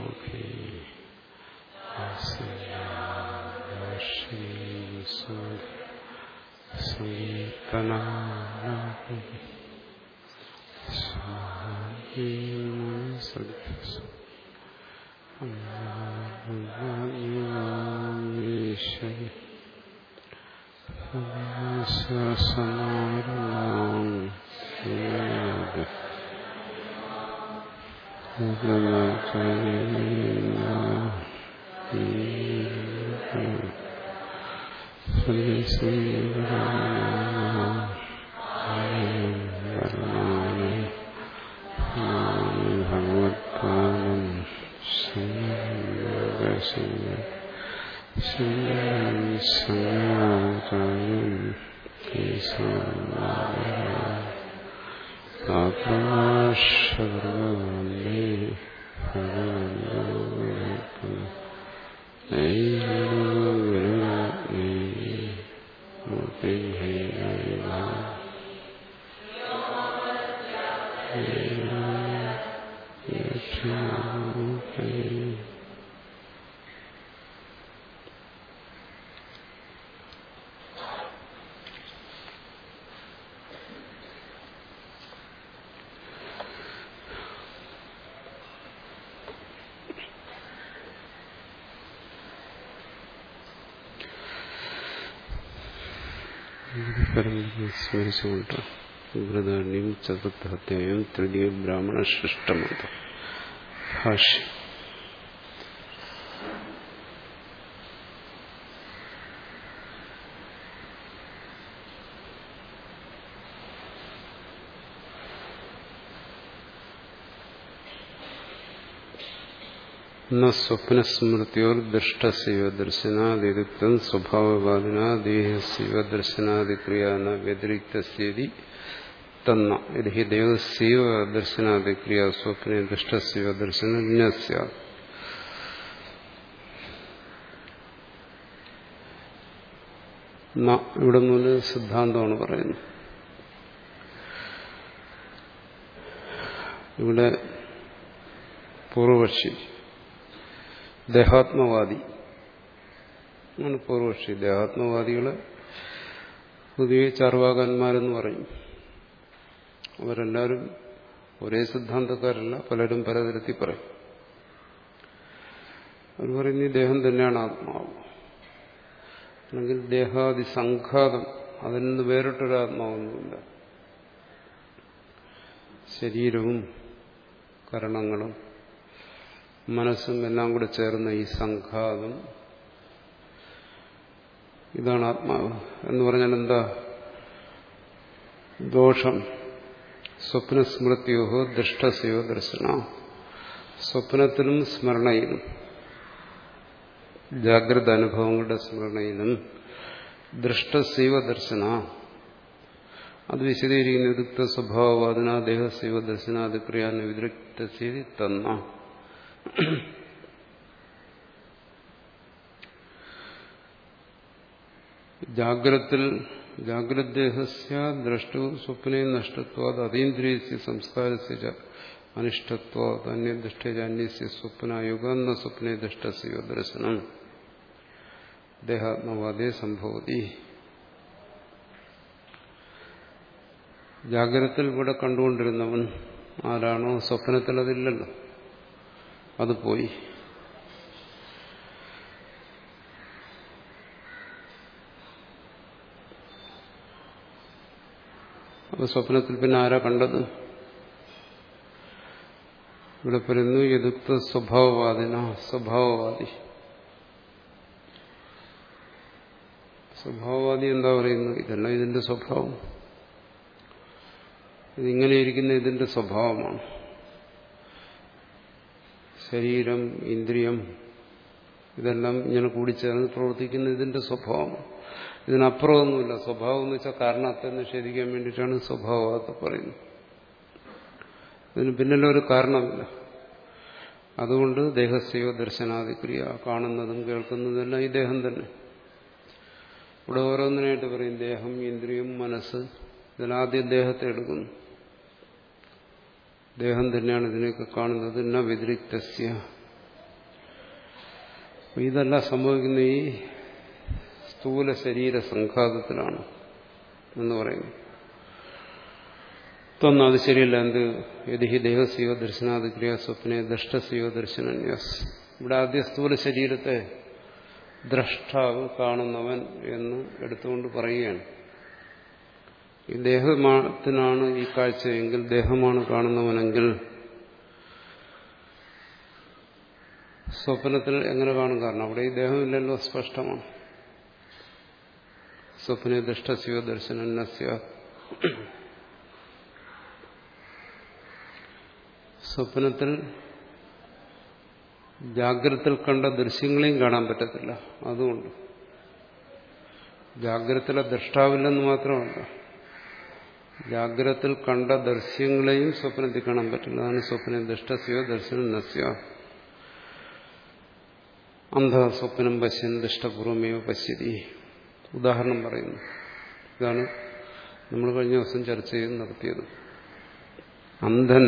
മുഖേ ഭഗവത്പാദം ആകാശവേ സ്മരിച്ചുകൊണ്ട് വൃതാണ്യം ചതുർത്ഥധ്യായം തൃതീയ ബ്രാഹ്മണ സൃഷ്ടമത ഭാഷ്യം സ്വപ്നസ്മൃത്യോർ ദൃഷ്ടസ്യവ ദർശനാദിയുക്തം സ്വഭാവവാദിന ദേഹസ്യവ ദർശനാദിക്രിയാന വ്യതിരിക്തസ്യതി തന്ന ഇത് ഹി ദേവസ്യവ ദർശനാദിക്രിയ സ്വപ്നെ ദൃഷ്ടസ്യവ ദർശന സ്യാത് ഇവിടെ മുതൽ സിദ്ധാന്തമാണ് പറയുന്നത് ഇവിടെ പൂർവപക്ഷി ദേഹാത്മവാദി ആണ് പൂർവപക്ഷി ദേഹാത്മവാദികള് പൊതുവെ ചാർവാകന്മാരെന്ന് പറയും അവരെല്ലാവരും ഒരേ സിദ്ധാന്തക്കാരല്ല പലരും പലതരത്തിൽ പറയും അവർ പറയുന്ന ഈ ദേഹം തന്നെയാണ് ആത്മാവ് അല്ലെങ്കിൽ ദേഹാദി സംഘാതം അതിൽ നിന്ന് വേറിട്ടൊരാത്മാവൊന്നുമില്ല ശരീരവും കരണങ്ങളും മനസ്സും എല്ലാം കൂടെ ചേർന്ന ഈ സംഘാതം ഇതാണ് ആത്മാവ് എന്ന് പറഞ്ഞാൽ എന്താ ദോഷം സ്വപ്നസ്മൃത്യോ ദൃഷ്ടസ്യോ ദർശന സ്വപ്നത്തിലും സ്മരണയിലും ജാഗ്രത അനുഭവങ്ങളുടെ സ്മരണയിലും ദൃഷ്ടസൈവ ദർശന അത് വിശദീകരിക്കുന്ന വിദഗ്ധ സ്വഭാവവാദന ദേഹസൈവ ദർശനാദിക്രിയാന് വിദഗ്ധ സ്ഥിതി തന്ന ജാഗ്രത്തിൽ ജാഗ്രദ്ദേഹസ്യ ദ്രഷ്ടു സ്വപ്നെ നഷ്ടത്വാത് അതീന്ദ്രിയസ്യ സംസ്കാരസ്യ അനിഷ്ടത്വാത് അന്യദൃഷ്ടജാന്യസ്യ സ്വപ്നയുഗ എന്ന സ്വപ്നെ ദൃഷ്ടസ്യ ദർശനം ദേഹാത്മവാദേ സംഭവതി ജാഗ്രതത്തിൽ ഇവിടെ കണ്ടുകൊണ്ടിരുന്നവൻ ആരാണോ സ്വപ്നത്തിൽ അതില്ലല്ലോ അത് പോയി അപ്പൊ സ്വപ്നത്തിൽ പിന്നെ ആരാ കണ്ടത് ഇവിടെ പറയുന്നു യദുക്ത സ്വഭാവവാദിന സ്വഭാവവാദി സ്വഭാവവാദി എന്താ പറയുന്നു ഇതെല്ലാം ഇതിന്റെ സ്വഭാവം ഇതിങ്ങനെ ഇരിക്കുന്ന ഇതിന്റെ സ്വഭാവമാണ് ശരീരം ഇന്ദ്രിയം ഇതെല്ലാം ഇങ്ങനെ കൂടിച്ചേർന്ന് പ്രവർത്തിക്കുന്ന ഇതിന്റെ സ്വഭാവം ഇതിനപ്പുറമൊന്നുമില്ല സ്വഭാവം എന്ന് വെച്ചാൽ കാരണത്തെ നിഷേധിക്കാൻ വേണ്ടിയിട്ടാണ് സ്വഭാവത്തെ പറയുന്നത് ഇതിന് പിന്നിലൊരു കാരണമില്ല അതുകൊണ്ട് ദേഹസ്യോ ദർശനാദിക്രിയ കാണുന്നതും കേൾക്കുന്നതും എല്ലാം ഈ ദേഹം തന്നെ ഇവിടെ ഓരോന്നിനായിട്ട് പറയും ദേഹം ഇന്ദ്രിയം മനസ്സ് ഇതിലാദ്യം ദേഹത്തെ എടുക്കുന്നു ദേഹം തന്നെയാണ് ഇതിനെയൊക്കെ കാണുന്നത് ന വ്യതിരിക്തസ്യ അപ്പൊ ഇതെല്ലാം സംഭവിക്കുന്ന ഈ സ്ഥൂല ശരീര സംഘാതത്തിലാണ് എന്ന് പറയുന്നു തൊന്നും അത് ശരിയല്ല എന്ത് യതി ദേഹസ്യോ ദർശനാത് ക്രിയ സ്വപ്നെ ദഷ്ടസ്യോ ദർശനന്യാസ് ഇവിടെ ആദ്യ സ്ഥൂല ശരീരത്തെ ദ്രഷ്ടാവ് കാണുന്നവൻ എന്ന് എടുത്തുകൊണ്ട് പറയുകയാണ് ഈ ദേഹത്തിനാണ് ഈ കാഴ്ചയെങ്കിൽ ദേഹമാണ് കാണുന്നവനെങ്കിൽ സ്വപ്നത്തിൽ എങ്ങനെ കാണും കാരണം അവിടെ ഈ ദേഹമില്ലല്ലോ സ്പഷ്ടമാണ് സ്വപ്നെ ദുഷ്ടസ്യോ ദർശനസ്യ സ്വപ്നത്തിൽ ജാഗ്രത്തിൽ കണ്ട ദൃശ്യങ്ങളെയും കാണാൻ പറ്റത്തില്ല അതുകൊണ്ട് ജാഗ്രത്തിലെ ദൃഷ്ടാവില്ലെന്ന് മാത്രമല്ല ജാഗ്രത്തിൽ കണ്ട ദൃശ്യങ്ങളെയും സ്വപ്നത്തിൽ കാണാൻ പറ്റില്ല അതാണ് സ്വപ്നം ദുഷ്ടസ്യോ ദർശനം നസ്യ അന്ധ സ്വപ്നം പശ്യൻ ദുഷ്ടപൂർവമേവ പശ്യതി ഉദാഹരണം പറയുന്നു ഇതാണ് നമ്മൾ കഴിഞ്ഞ ദിവസം ചർച്ച ചെയ്ത് നടത്തിയത് അന്ധൻ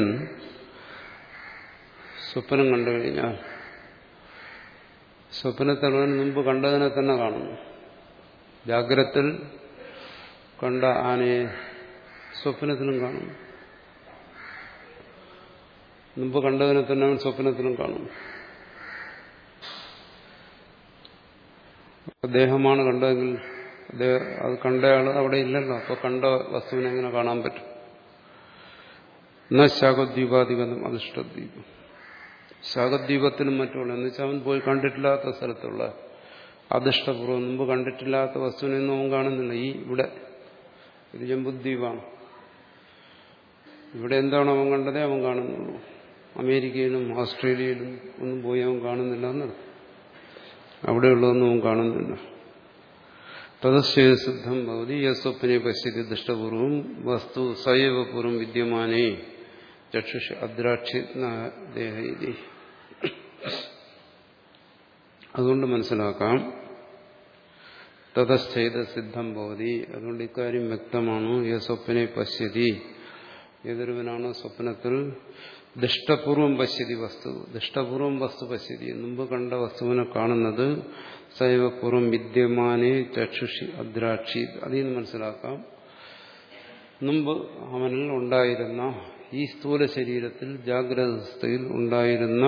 സ്വപ്നം കണ്ടു കഴിഞ്ഞാൽ സ്വപ്നത്തിൽ അവൻ മുമ്പ് കണ്ടതിനെ തന്നെ കാണുന്നു ജാഗ്രത്തിൽ കണ്ട ആനയെ സ്വപ്നത്തിലും കാണുന്നു മുമ്പ് കണ്ടതിനെ തന്നെ അവൻ സ്വപ്നത്തിലും കാണുന്നു ദേഹമാണ് കണ്ടതെങ്കിൽ അത് കണ്ടയാൾ അവിടെ ഇല്ലല്ലോ അപ്പൊ കണ്ട വസ്തുവിനെ എങ്ങനെ കാണാൻ പറ്റും എന്നാ ശാഖദ്വീപാധിപതം അധിഷ്ഠദ്വീപം ശാഖദ്വീപത്തിനും മറ്റുള്ള എന്ന് വെച്ചാൽ അവൻ പോയി കണ്ടിട്ടില്ലാത്ത സ്ഥലത്തുള്ള അധിഷ്ഠപൂർവ്വം മുമ്പ് കണ്ടിട്ടില്ലാത്ത വസ്തുവിനൊന്നും അവൻ കാണുന്നില്ല ഈ ഇവിടെ ഇത് ജമ്പുദ്വീപാണ് ഇവിടെ എന്താണോ അവൻ കണ്ടതേ അവൻ കാണുന്നുള്ളൂ അമേരിക്കയിലും ഓസ്ട്രേലിയയിലും ഒന്നും പോയി അവൻ കാണുന്നില്ല എന്നർത്ഥം അവിടെയുള്ളതൊന്നും അവൻ കാണുന്നില്ല തദശ്ചേതസിദ്ധം ഭവതി യസ്വപ്നെ പശ്യതി ദുഷ്ടപൂർവം വസ്തു സൈവപൂർവം വിദ്യമാനേ ചക്ഷുഷ അദ്രാക്ഷിദേഹ അതുകൊണ്ട് മനസ്സിലാക്കാം തതശ്ചേത സിദ്ധം ഭവതി അതുകൊണ്ട് ഇക്കാര്യം വ്യക്തമാണ് യ സ്വപ്നെ പശ്യതി ഏതൊരുവനാണ് സ്വപ്നത്തിൽ ദുഷ്ടപൂർവം പശ്യതി വസ്തു ദുഷ്ടപൂർവം വസ്തു പശ്യതി മുമ്പ് കണ്ട വസ്തുവിനെ കാണുന്നത് സൈവപൂർവം വിദ്യമാനെ ചക്ഷുഷി അദ്രാക്ഷി അതിൽ നിന്ന് മനസ്സിലാക്കാം മുമ്പ് അവനിൽ ഉണ്ടായിരുന്ന ഈ സ്ഥൂല ശരീരത്തിൽ ജാഗ്രതസ്ഥയിൽ ഉണ്ടായിരുന്ന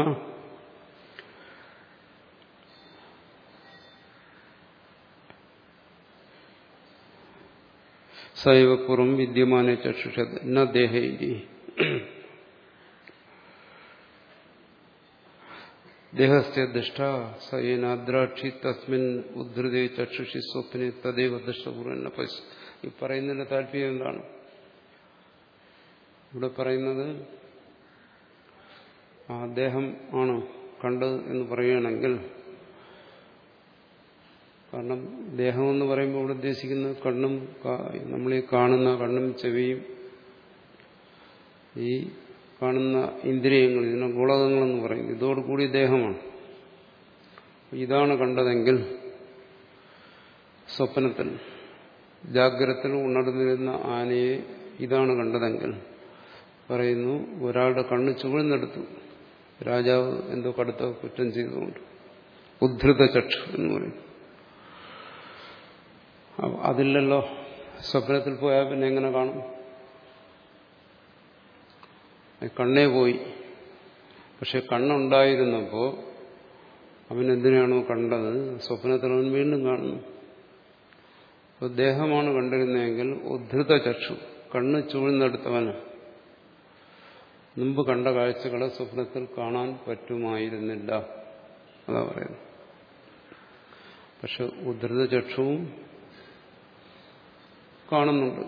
സൈവപൂർവം വിദ്യമാനെ ചക്ഷുഷ ന ദേഹൈരി ദേഹസ്യ ദുഷ്ട സയേനാദ്രാക്ഷി തസ്മിൻ ഉദ്ധൃതേ ചക്ഷുഷി സ്വപ്നെ തദൈവ ദുഷ്ടപൂർവ്വം പശ് ഈ പറയുന്നതിന്റെ താല്പര്യം എന്താണ് ഇവിടെ പറയുന്നത് ആ ദേഹം ആണ് കണ്ടത് എന്ന് പറയുകയാണെങ്കിൽ കാരണം ദേഹം എന്ന് പറയുമ്പോൾ ഇവിടെ ഉദ്ദേശിക്കുന്നത് കണ്ണും നമ്മൾ ഈ കാണുന്ന കണ്ണും ചെവിയും ഈ കാണുന്ന ഇന്ദ്രിയങ്ങൾ ഇതിനെ ഗുളകങ്ങളെന്ന് പറയും ഇതോടുകൂടി ദേഹമാണ് ഇതാണ് കണ്ടതെങ്കിൽ സ്വപ്നത്തിൽ ജാഗ്രതത്തിൽ ഉണർന്നിരുന്ന ആനയെ ഇതാണ് കണ്ടതെങ്കിൽ പറയുന്നു ഒരാളുടെ കണ്ണ് ചുവഴ്ന്നെടുത്തു രാജാവ് എന്തോ കടുത്ത കുറ്റം ചെയ്തുകൊണ്ട് ഉദ്ധൃത ചക്ഷു എന്ന് പറയും അതില്ലല്ലോ സ്വപ്നത്തിൽ പോയാൽ പിന്നെ എങ്ങനെ കാണും കണ്ണേ പോയി പക്ഷെ കണ്ണുണ്ടായിരുന്നപ്പോൾ അവൻ എന്തിനാണോ കണ്ടത് സ്വപ്നത്തിൽ അവൻ വീണ്ടും കാണുന്നു അപ്പോൾ ദേഹമാണ് കണ്ടിരുന്നതെങ്കിൽ ഉദ്ധൃത ചക്ഷു കണ്ണ് ചൂഴ്ന്നെടുത്തവന് മുമ്പ് കണ്ട കാഴ്ചകളെ സ്വപ്നത്തിൽ കാണാൻ പറ്റുമായിരുന്നില്ല അതാ പറയുന്നത് പക്ഷെ ഉദ്ധൃത ചക്ഷുവും കാണുന്നുണ്ട്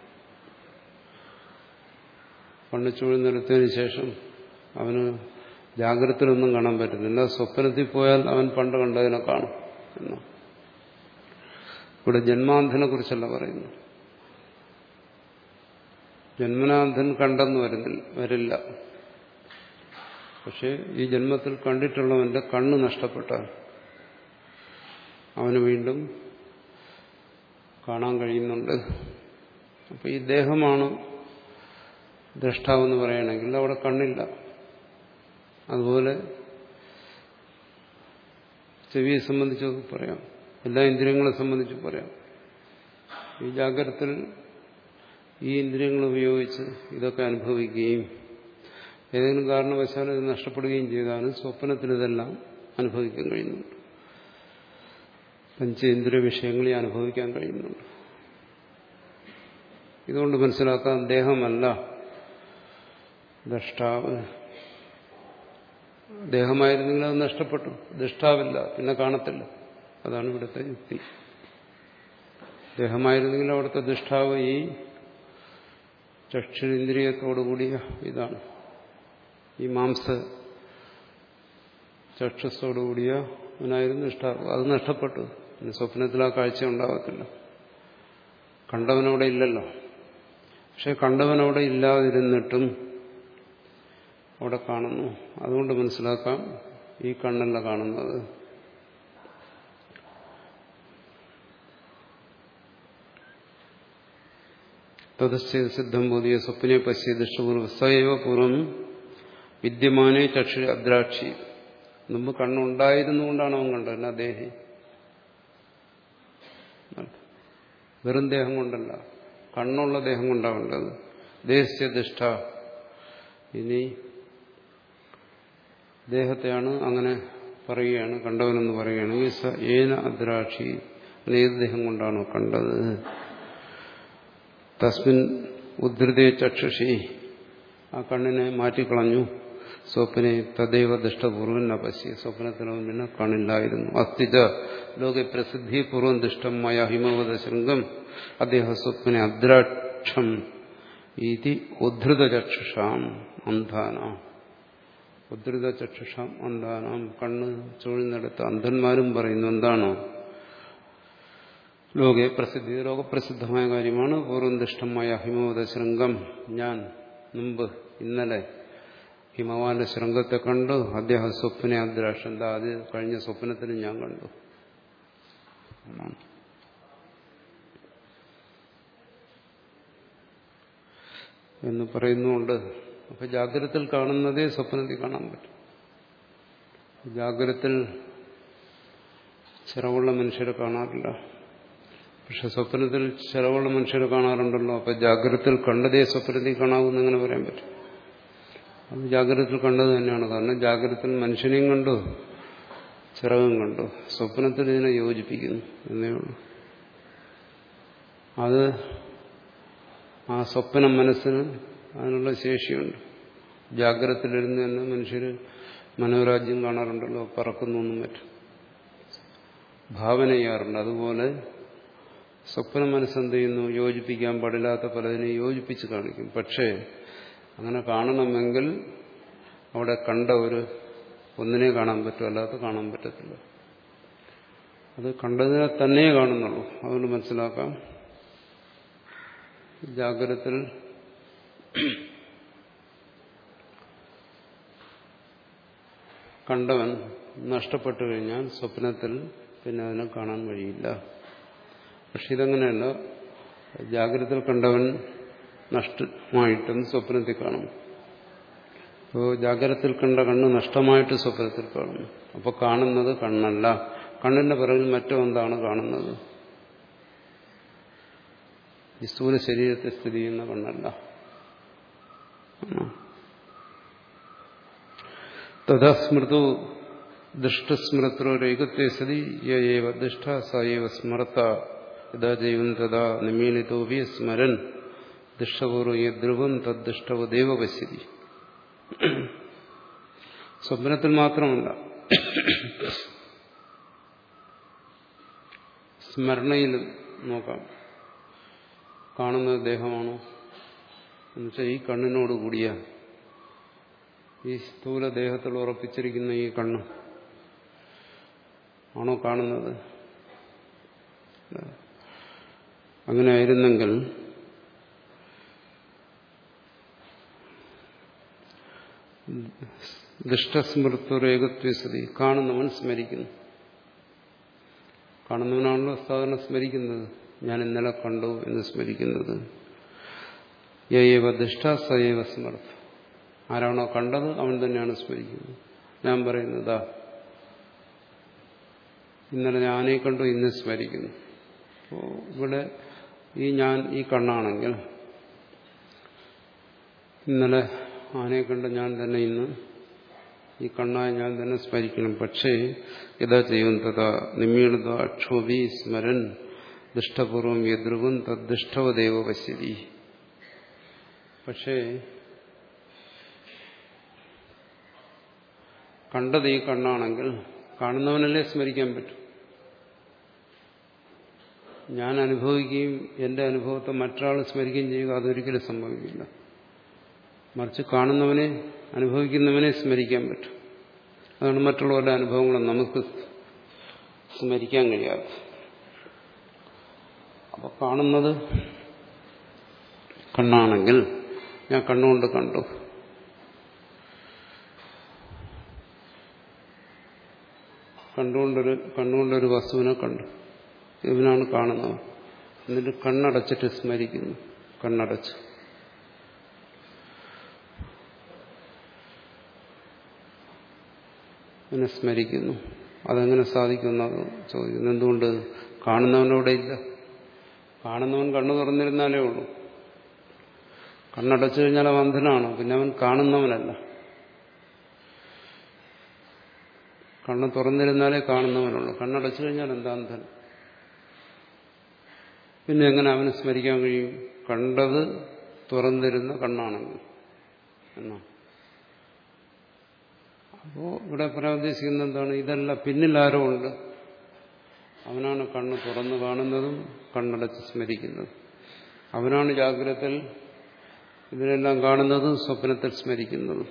കണ്ണ് ചൂഴ്ന്നെടുത്തതിന് ശേഷം അവന് ജാഗ്രതയിലൊന്നും കാണാൻ പറ്റുന്നില്ല സ്വപ്നത്തിൽ പോയാൽ അവൻ പണ്ട് കണ്ടതിനെ കാണും എന്നാ ഇവിടെ ജന്മാന്ധനെ കുറിച്ചല്ല പറയുന്നു ജന്മനാഥൻ കണ്ടെന്ന് വരുന്നില്ല വരില്ല പക്ഷെ ഈ ജന്മത്തിൽ കണ്ടിട്ടുള്ളവന്റെ കണ്ണ് നഷ്ടപ്പെട്ടാൽ അവന് വീണ്ടും കാണാൻ കഴിയുന്നുണ്ട് അപ്പൊ ഈ ദേഹമാണ് ദ്രഷ്ടാവെന്ന് പറയണമെങ്കിൽ അവിടെ കണ്ണില്ല അതുപോലെ ചെവിയെ സംബന്ധിച്ച് പറയാം എല്ലാ ഇന്ദ്രിയങ്ങളെ സംബന്ധിച്ച് പറയാം ഈ ജാഗ്രതത്തിൽ ഈ ഇന്ദ്രിയങ്ങൾ ഉപയോഗിച്ച് ഇതൊക്കെ അനുഭവിക്കുകയും ഏതെങ്കിലും കാരണവശാൽ ഇത് നഷ്ടപ്പെടുകയും ചെയ്താണ് സ്വപ്നത്തിൽ ഇതെല്ലാം അനുഭവിക്കാൻ കഴിയുന്നുണ്ട് പഞ്ചേന്ദ്രിയ വിഷയങ്ങളെ അനുഭവിക്കാൻ കഴിയുന്നുണ്ട് ഇതുകൊണ്ട് മനസ്സിലാക്കാൻ ദേഹമല്ല ദ്രഷ്ടാവ് ദേഹമായിരുന്നെങ്കിൽ അത് നഷ്ടപ്പെട്ടു ദൃഷ്ടാവില്ല പിന്നെ കാണത്തില്ല അതാണ് ഇവിടുത്തെ യുക്തി ദേഹമായിരുന്നെങ്കിൽ അവിടുത്തെ ദൃഷ്ടാവ് ഈ ചക്ഷുരിന്ദ്രിയത്തോടുകൂടിയ ഇതാണ് ഈ മാംസ ചക്ഷുസോടുകൂടിയ അവനായിരുന്നു ഇഷ്ടാവ് അത് നഷ്ടപ്പെട്ടു പിന്നെ സ്വപ്നത്തിൽ ആ കാഴ്ച ഉണ്ടാകത്തില്ല കണ്ടവനവിടെ ഇല്ലല്ലോ പക്ഷെ കണ്ടവനവിടെ ഇല്ലാതിരുന്നിട്ടും അവിടെ കാണുന്നു അതുകൊണ്ട് മനസ്സിലാക്കാം ഈ കണ്ണല്ല കാണുന്നത് തതശ്ചേത് സിദ്ധം ബോധിയ സ്വപ്നെ പശ്യ ദൃഷ്ടപൂർവ്വ സയവ പൂർവം വിദ്യമാനെ ചക്ഷു അദ്രാക്ഷി മുമ്പ് കണ്ണുണ്ടായിരുന്നുകൊണ്ടാണ് അവൻ കണ്ടത് എന്നാ ദേഹി വെറും ദേഹം കൊണ്ടല്ല കണ്ണുള്ള ദേഹം കൊണ്ടാണ് കണ്ടത് ദേഹസ്യ ദുഷ്ട ഇനി ദേഹത്തെയാണ് അങ്ങനെ പറയുകയാണ് കണ്ടവനെന്ന് പറയുകയാണെങ്കിൽ സ ഏന അദ്രാക്ഷി ഏത് ദേഹം കൊണ്ടാണോ കണ്ടത് തസ്മിൻ ഉദ്ധൃതേ ചക്ഷുഷി ആ കണ്ണിനെ മാറ്റിക്കളഞ്ഞു സ്വപ്നെ തദൈവ ദുഷ്ടപൂർവൻ അപശ്യ സ്വപ്നത്തിനവൻ പിന്നെ കാണില്ലായിരുന്നു അസ്ഥിത ലോക പ്രസിദ്ധി പൂർവ്വം ദുഷ്ടമായ ഹിമവത ശൃംഗം അദ്ദേഹം സ്വപ്നെ അദ്രാക്ഷം ഇതി ഉദ്ധൃത ചക്ഷുഷാം അന്ധാനാം ഉദ്ധൃത ചക്ഷുഷാം അന്ധാനാം കണ്ണ് ചൂഴ്ന്നെടുത്ത അന്ധന്മാരും പറയുന്നു എന്താണോ ലോകെ പ്രസിദ്ധി ലോകപ്രസിദ്ധമായ കാര്യമാണ് പൂർവ്വനിഷ്ഠമായ ഹിമവത ശൃംഗം ഞാൻ മുമ്പ് ഇന്നലെ ഹിമവാന്റെ ശൃംഗത്തെ കണ്ടു അദ്ദേഹം സ്വപ്നെ അദ്രാക്ഷം എന്താ അത് കഴിഞ്ഞ സ്വപ്നത്തിൽ ഞാൻ കണ്ടു എന്ന് പറയുന്നുണ്ട് അപ്പൊ ജാഗ്രതത്തിൽ കാണുന്നതേ സ്വപ്നത്തിൽ കാണാൻ പറ്റും ജാഗ്രതത്തിൽ ചിറവുള്ള മനുഷ്യരെ കാണാറില്ല പക്ഷെ സ്വപ്നത്തിൽ ചിലവുള്ള മനുഷ്യരെ കാണാറുണ്ടല്ലോ അപ്പൊ ജാഗ്രതത്തിൽ കണ്ടതേ സ്വപ്നത്തിൽ കാണാവൂന്ന് എങ്ങനെ പറയാൻ പറ്റും അത് ജാഗ്രതത്തിൽ കണ്ടത് തന്നെയാണ് കാരണം ജാഗ്രതത്തിൽ മനുഷ്യനെയും കണ്ടു ചിറകും കണ്ടു സ്വപ്നത്തിൽ ഇതിനെ യോജിപ്പിക്കുന്നു എന്നേ ഉള്ളൂ അത് ആ സ്വപ്ന മനസ്സിന് അതിനുള്ള ശേഷിയുണ്ട് ജാഗ്രതത്തിലിരുന്ന് തന്നെ മനുഷ്യർ മനോരാജ്യം കാണാറുണ്ടല്ലോ പറക്കുന്നു എന്നും മറ്റും ഭാവന ചെയ്യാറുണ്ട് അതുപോലെ സ്വപ്ന മനസ്സെന്ത് ചെയ്യുന്നു യോജിപ്പിക്കാൻ പാടില്ലാത്ത പലതിനെ യോജിപ്പിച്ച് കാണിക്കും പക്ഷേ അങ്ങനെ കാണണമെങ്കിൽ അവിടെ കണ്ട ഒരു ഒന്നിനെ കാണാൻ പറ്റും അല്ലാത്ത കാണാൻ പറ്റത്തില്ല അത് കണ്ടതിനെ തന്നെ കാണുന്നുള്ളൂ അതുകൊണ്ട് മനസ്സിലാക്കാം ജാഗ്രതത്തിൽ കണ്ടവൻ നഷ്ടപ്പെട്ടു കഴിഞ്ഞാൽ സ്വപ്നത്തിൽ പിന്നെ അതിനെ കാണാൻ കഴിയില്ല പക്ഷെ ഇതങ്ങനെയല്ല ജാഗ്രതയിൽ കണ്ടവൻ നഷ്ടമായിട്ടും സ്വപ്നത്തിൽ കാണും അപ്പോൾ ജാഗ്രതത്തിൽ കണ്ട കണ്ണ് നഷ്ടമായിട്ട് സ്വപ്നത്തിൽ കാണും അപ്പോൾ കാണുന്നത് കണ്ണല്ല കണ്ണിന്റെ പിറകിൽ മറ്റോ എന്താണ് കാണുന്നത് ഈ സ്ഥൂല ശരീരത്തെ സ്ഥിതി ചെയ്യുന്ന കണ്ണല്ല തഥാ സ്മൃതു ദുഷ്ടസ്മൃത്രേകത്തെ സതി യേവ ദുഷ്ട സയവ സ്മർത്ത യഥാ ജൈവം തഥാ നിമീലിതോപി സ്മരൻ ദുഷ്ടപൂർവം യദ്രുവം തദ്ദുഷ്ടവദേവ പശ്യതി സ്വപ്നത്തിൽ മാത്രമല്ല സ്മരണയിലും നോക്കാം കാണുന്നത് ദേഹമാണോ എന്നുവെച്ചാൽ ഈ കണ്ണിനോട് കൂടിയ ഈ സ്ഥൂല ദേഹത്തിൽ ഉറപ്പിച്ചിരിക്കുന്ന ഈ കണ്ണ് ആണോ കാണുന്നത് അങ്ങനെ ആയിരുന്നെങ്കിൽ ദുഷ്ടസ്മൃത്വരേകത്വസതി കാണുന്നവൻ സ്മരിക്കുന്നു കാണുന്നവനാണല്ലോ സാധാരണ സ്മരിക്കുന്നത് ഞാൻ ഇന്നലെ കണ്ടു എന്ന് സ്മരിക്കുന്നത് യവ ദുഷ്ട സയവ സ്മർത്ഥ ആരാണോ കണ്ടത് അവൻ തന്നെയാണ് സ്മരിക്കുന്നത് ഞാൻ പറയുന്നതാ ഇന്നലെ ഞാനേ കണ്ടു ഇന്ന് സ്മരിക്കുന്നു അപ്പോൾ ഇവിടെ ഈ ഞാൻ ഈ കണ്ണാണെങ്കിൽ ഇന്നലെ ആനയെ കണ്ട ഞാൻ തന്നെ ഇന്ന് ഈ കണ്ണായ ഞാൻ തന്നെ സ്മരിക്കണം പക്ഷേ യഥാ ചെയ്യും തഥാ നിമ്മീണത അക്ഷോഭി സ്മരൻ ദുഷ്ടപൂർവം യദ്രുവും തദ്ദുഷ്ടവദേവ പശ്യതി പക്ഷേ കണ്ടത് ഈ കണ്ണാണെങ്കിൽ കാണുന്നവനല്ലേ സ്മരിക്കാൻ പറ്റും ഞാൻ അനുഭവിക്കുകയും എന്റെ അനുഭവത്തെ മറ്റൊരാൾ സ്മരിക്കുകയും ചെയ്യുക അതൊരിക്കലും സംഭവിക്കില്ല മറിച്ച് കാണുന്നവനെ അനുഭവിക്കുന്നവനെ സ്മരിക്കാൻ പറ്റും അതാണ് മറ്റുള്ളവരുടെ അനുഭവങ്ങളും നമുക്ക് സ്മരിക്കാൻ കഴിയാത്ത അപ്പൊ കാണുന്നത് കണ്ണാണെങ്കിൽ ഞാൻ കണ്ണുകൊണ്ട് കണ്ടു കണ്ടുകൊണ്ടൊരു കണ്ണുകൊണ്ടൊരു വസ്തുവിനെ കണ്ടു ഇവനാണ് കാണുന്നത് എന്നിട്ട് കണ്ണടച്ചിട്ട് സ്മരിക്കുന്നു കണ്ണടച്ചു അതിനെ സ്മരിക്കുന്നു അതെങ്ങനെ സാധിക്കുന്നത് ചോദിക്കുന്നു എന്തുകൊണ്ട് കാണുന്നവനവിടെ ഇല്ല കാണുന്നവൻ കണ്ണു തുറന്നിരുന്നാലേ ഉള്ളൂ കണ്ണടച്ചു കഴിഞ്ഞാൽ അവൻ അന്ധനാണ് പിന്നെ അവൻ കാണുന്നവനല്ല കണ്ണ് തുറന്നിരുന്നാലേ കാണുന്നവനുള്ളൂ കണ്ണടച്ചു കഴിഞ്ഞാൽ എന്താ അന്ധൻ പിന്നെ എങ്ങനെ അവന് സ്മരിക്കാൻ കഴിയും കണ്ടത് തുറന്നിരുന്ന കണ്ണാണെങ്കിൽ എന്നാ അപ്പോ ഇവിടെ പറയാൻ ഉദ്ദേശിക്കുന്നത് എന്താണ് ഇതല്ല പിന്നിൽ ആരോ ഉണ്ട് അവനാണ് കണ്ണ് തുറന്നു കാണുന്നതും കണ്ണടച്ച് സ്മരിക്കുന്നതും അവനാണ് ജാഗ്രതത്തിൽ ഇതിനെല്ലാം കാണുന്നതും സ്വപ്നത്തിൽ സ്മരിക്കുന്നതും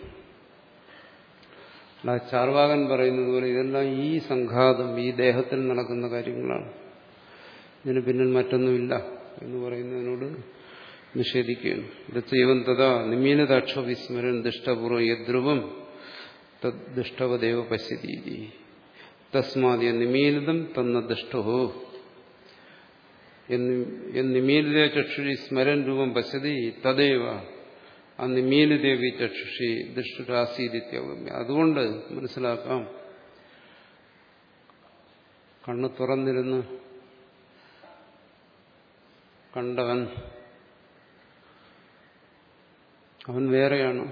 അല്ല ചാർവാകൻ പറയുന്നത് പോലെ ഇതെല്ലാം ഈ സംഘാതം ഈ ദേഹത്തിൽ നടക്കുന്ന കാര്യങ്ങളാണ് ഇതിന് പിന്നിൽ മറ്റൊന്നുമില്ല എന്ന് പറയുന്നതിനോട് നിഷേധിക്കുകയാണ് ഇത് ചെയ്വൻ തഥാ നിമീനതാക്ഷ വിസ്മരൻ ദുഷ്ടപൂർവ്വം യദ്രുവം തദ്ദുഷ്ടവദേവ പശ്യതീതി തസ്മാദ്യ നിമീലിതം തന്ന ദുഷ്ടോ നിമീലിത ചക്ഷുഷി സ്മരൻ രൂപം പശ്യതി തദേവ ആ നിമീലിദേവി ചക്ഷുഷി ദുഷ്ടരാസീതിത്യവമ്യ അതുകൊണ്ട് മനസ്സിലാക്കാം കണ്ണ് തുറന്നിരുന്ന് കണ്ടവൻ അവൻ വേറെയാണ്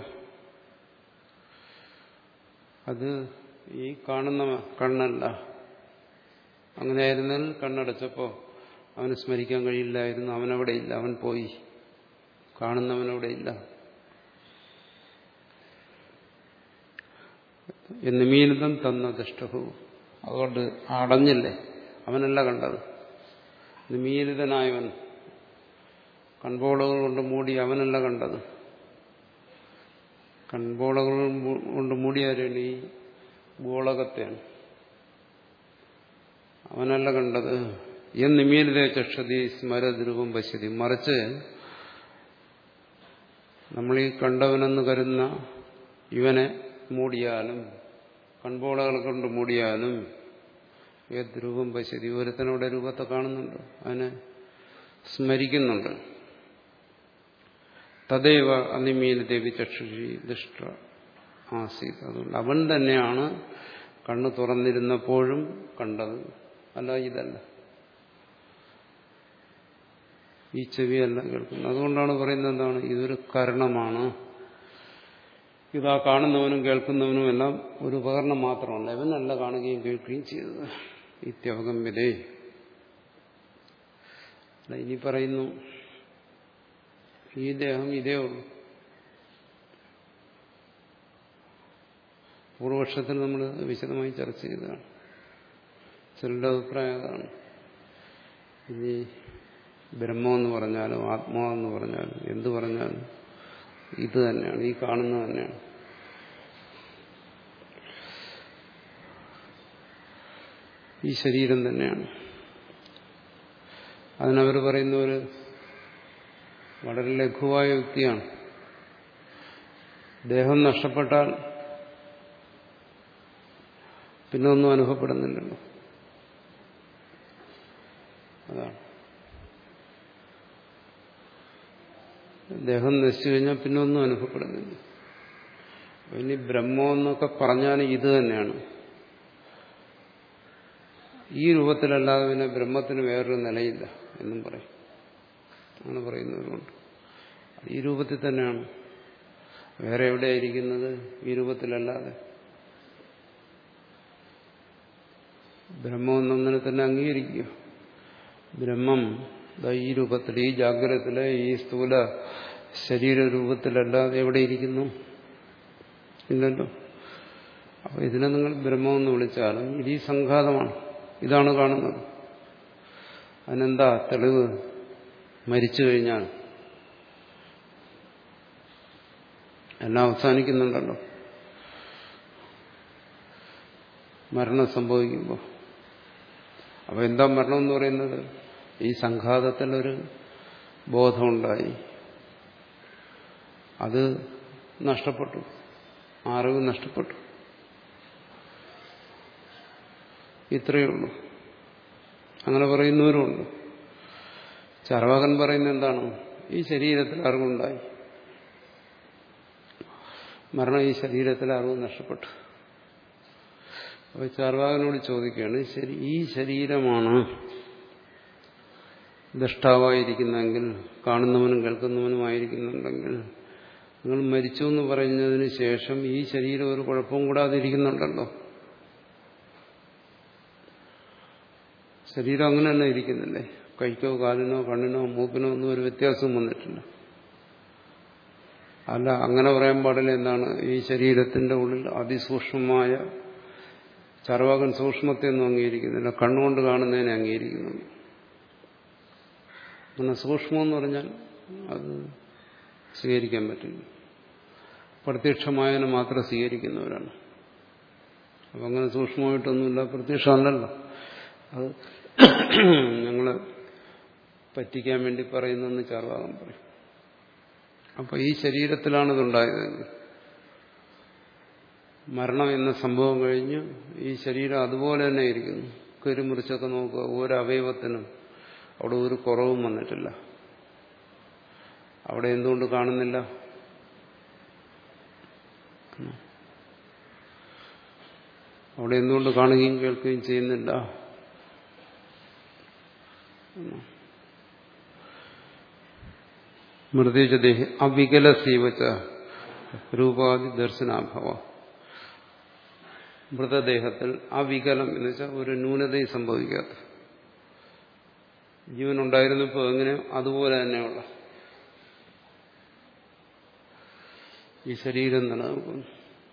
അത് ഈ കാണുന്ന കണ്ണല്ല അങ്ങനെയായിരുന്നാൽ കണ്ണടച്ചപ്പോൾ അവന് സ്മരിക്കാൻ കഴിയില്ലായിരുന്നു അവനവിടെ ഇല്ല അവൻ പോയി കാണുന്നവനവിടെ ഇല്ല എന്നിമീലിതം തന്ന ദുഷ്ടഹു അതുകൊണ്ട് അടഞ്ഞില്ലേ അവനല്ല കണ്ടത് നിമീലിതനായവൻ കൺപോളകൾ കൊണ്ട് മൂടി അവനല്ല കണ്ടത് കൺപോളകൾ കൊണ്ട് മൂടിയാരാണ് ഈ ഗോളകത്തെയാണ് അവനല്ല കണ്ടത് എന്നിമീലിതേ ചക്ഷതി സ്മരദ്രൂപം പശ്യതി മറിച്ച് നമ്മൾ ഈ കണ്ടവനെന്ന് കരുതുന്ന ഇവനെ മൂടിയാലും കൺപോളകൾ കൊണ്ട് മൂടിയാലും യദ്രൂപം പശ്യതി ഒരുത്തനവിടെ രൂപത്തെ കാണുന്നുണ്ട് അതിനെ സ്മരിക്കുന്നുണ്ട് തദൈവ അനിമീലിദേവി ചക്ഷുഷി ദുഷ്ട ആസീത് അതുകൊണ്ട് അവൻ തന്നെയാണ് കണ്ണ് തുറന്നിരുന്നപ്പോഴും കണ്ടത് അല്ല ഇതല്ല ഈ ചെവിയല്ല കേൾക്കുന്നത് അതുകൊണ്ടാണ് പറയുന്നത് എന്താണ് ഇതൊരു കരണമാണ് ഇതാ കാണുന്നവനും കേൾക്കുന്നവനും എല്ലാം ഒരു ഉപകരണം മാത്രമല്ല ഇവനല്ല കാണുകയും കേൾക്കുകയും ചെയ്തത് ഇത്യവഗമ്യതേ അല്ല ഇനി പറയുന്നു ഈ ദേഹം ഇതേ ഉള്ളൂ പൂർവപക്ഷത്തിൽ നമ്മൾ വിശദമായി ചർച്ച ചെയ്തതാണ് ചിലരുടെ അഭിപ്രായം അതാണ് ഇനി ബ്രഹ്മമെന്ന് പറഞ്ഞാലും ആത്മാവെന്ന് പറഞ്ഞാലും എന്ത് പറഞ്ഞാലും ഇത് തന്നെയാണ് ഈ കാണുന്നത് തന്നെയാണ് ഈ ശരീരം തന്നെയാണ് അതിനവർ പറയുന്ന ഒരു വളരെ ലഘുവായ യുക്തിയാണ് ദേഹം നഷ്ടപ്പെട്ടാൽ പിന്നെ ഒന്നും അനുഭവപ്പെടുന്നില്ലല്ലോ അതാണ് ദേഹം നശിച്ചു കഴിഞ്ഞാൽ പിന്നെ ഒന്നും അനുഭവപ്പെടുന്നില്ല ഇനി ബ്രഹ്മം എന്നൊക്കെ പറഞ്ഞാൽ ഇത് തന്നെയാണ് ഈ രൂപത്തിലല്ലാതെ പിന്നെ ബ്രഹ്മത്തിന് വേറൊരു നിലയില്ല എന്നും പറയും അങ്ങനെ പറയുന്നവരുണ്ട് ഈ രൂപത്തിൽ തന്നെയാണ് വേറെ എവിടെയായിരിക്കുന്നത് ഈ രൂപത്തിലല്ലാതെ ബ്രഹ്മം എന്നൊന്നിനെ തന്നെ അംഗീകരിക്കുക ബ്രഹ്മം ഈ രൂപത്തിൽ ഈ ജാഗ്രതത്തിലെ ഈ സ്ഥൂല ശരീരരൂപത്തിലല്ലാതെ എവിടെയിരിക്കുന്നു ഇല്ലല്ലോ അപ്പൊ ഇതിനെ നിങ്ങൾ ബ്രഹ്മമെന്ന് വിളിച്ചാലും ഇത് ഈ സംഘാതമാണ് ഇതാണ് കാണുന്നത് അതിനെന്താ തെളിവ് മരിച്ചു കഴിഞ്ഞാൽ എല്ലാം അവസാനിക്കുന്നുണ്ടല്ലോ മരണം സംഭവിക്കുമ്പോൾ അപ്പൊ എന്താ മരണം എന്ന് പറയുന്നത് ഈ സംഘാതത്തിലൊരു ബോധമുണ്ടായി അത് നഷ്ടപ്പെട്ടു അറിവ് നഷ്ടപ്പെട്ടു ഇത്രയേ ഉള്ളൂ അങ്ങനെ പറയുന്നവരുമുണ്ട് ചർവാകൻ പറയുന്നത് എന്താണ് ഈ ശരീരത്തിൽ അറിവുണ്ടായി മരണം ഈ ശരീരത്തിൽ അറിവ് നഷ്ടപ്പെട്ടു അപ്പോൾ ചാർവാകനോട് ചോദിക്കുകയാണ് ശരി ഈ ശരീരമാണ് ദഷ്ടാവായിരിക്കുന്നെങ്കിൽ കാണുന്നവനും കേൾക്കുന്നവനുമായിരിക്കുന്നുണ്ടെങ്കിൽ നിങ്ങൾ മരിച്ചു എന്ന് പറഞ്ഞതിന് ശേഷം ഈ ശരീരം ഒരു കുഴപ്പവും കൂടാതെ ഇരിക്കുന്നുണ്ടല്ലോ ശരീരം അങ്ങനെ തന്നെ ഇരിക്കുന്നില്ലേ കൈക്കോ കാലിനോ കണ്ണിനോ മൂക്കിനോ ഒന്നും ഒരു വ്യത്യാസവും വന്നിട്ടില്ല അല്ല അങ്ങനെ പറയാൻ പാടില്ല എന്താണ് ഈ ശരീരത്തിന്റെ ഉള്ളിൽ അതിസൂക്ഷ്മമായ ചർവാകൻ സൂക്ഷ്മത്തെ ഒന്നും അംഗീകരിക്കുന്നില്ല കണ്ണുകൊണ്ട് കാണുന്നതിനെ അംഗീകരിക്കുന്നു അങ്ങനെ സൂക്ഷ്മം എന്ന് പറഞ്ഞാൽ അത് സ്വീകരിക്കാൻ പറ്റില്ല പ്രത്യക്ഷമായതിനെ മാത്രം സ്വീകരിക്കുന്നവരാണ് അപ്പം അങ്ങനെ സൂക്ഷ്മമായിട്ടൊന്നുമില്ല പ്രത്യക്ഷമല്ലല്ലോ അത് ഞങ്ങളെ പറ്റിക്കാൻ വേണ്ടി പറയുന്നെന്ന് ചാർവാകം പറയും അപ്പൊ ഈ ശരീരത്തിലാണ് ഇതുണ്ടായതെങ്കിൽ മരണം എന്ന സംഭവം കഴിഞ്ഞ് ഈ ശരീരം അതുപോലെ തന്നെ ഇരിക്കുന്നു കരുമുറിച്ചൊക്കെ നോക്കുക ഓരോ അവയവത്തിനും അവിടെ ഒരു കുറവും വന്നിട്ടില്ല അവിടെ എന്തുകൊണ്ട് കാണുന്നില്ല അവിടെ എന്തുകൊണ്ട് കാണുകയും കേൾക്കുകയും ചെയ്യുന്നില്ല മൃതേജദേഹ അവികല സീവച്ച രൂപാദി ദർശനാഭവ മൃതദേഹത്തിൽ അവികലം എന്ന് വെച്ചാൽ ഒരു ന്യൂനതയും സംഭവിക്കാത്ത ജീവനുണ്ടായിരുന്നപ്പോൾ എങ്ങനെ അതുപോലെ തന്നെയുള്ള ഈ ശരീരം നിലനിൽക്കുന്നു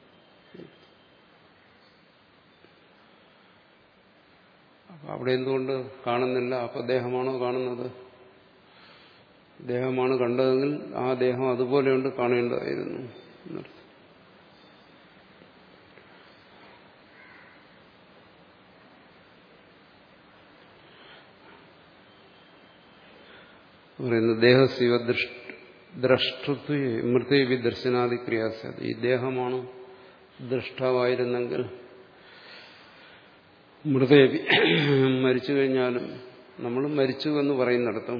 അപ്പൊ അവിടെ എന്തുകൊണ്ട് കാണുന്നില്ല അപ്പൊ ദേഹമാണോ കാണുന്നത് ദേഹമാണ് കണ്ടതെങ്കിൽ ആ ദേഹം അതുപോലെയുണ്ട് കാണേണ്ടതായിരുന്നു എന്നർത്ഥം പറയുന്നത് ദേഹശിവ ദ്രഷ്ടൃത്വ മൃതേവി ദർശനാദി ക്രിയാസ ഈ ദേഹമാണ് ദൃഷ്ടാവായിരുന്നെങ്കിൽ മൃതേവി മരിച്ചു കഴിഞ്ഞാലും നമ്മൾ മരിച്ചു എന്ന് പറയുന്നിടത്തും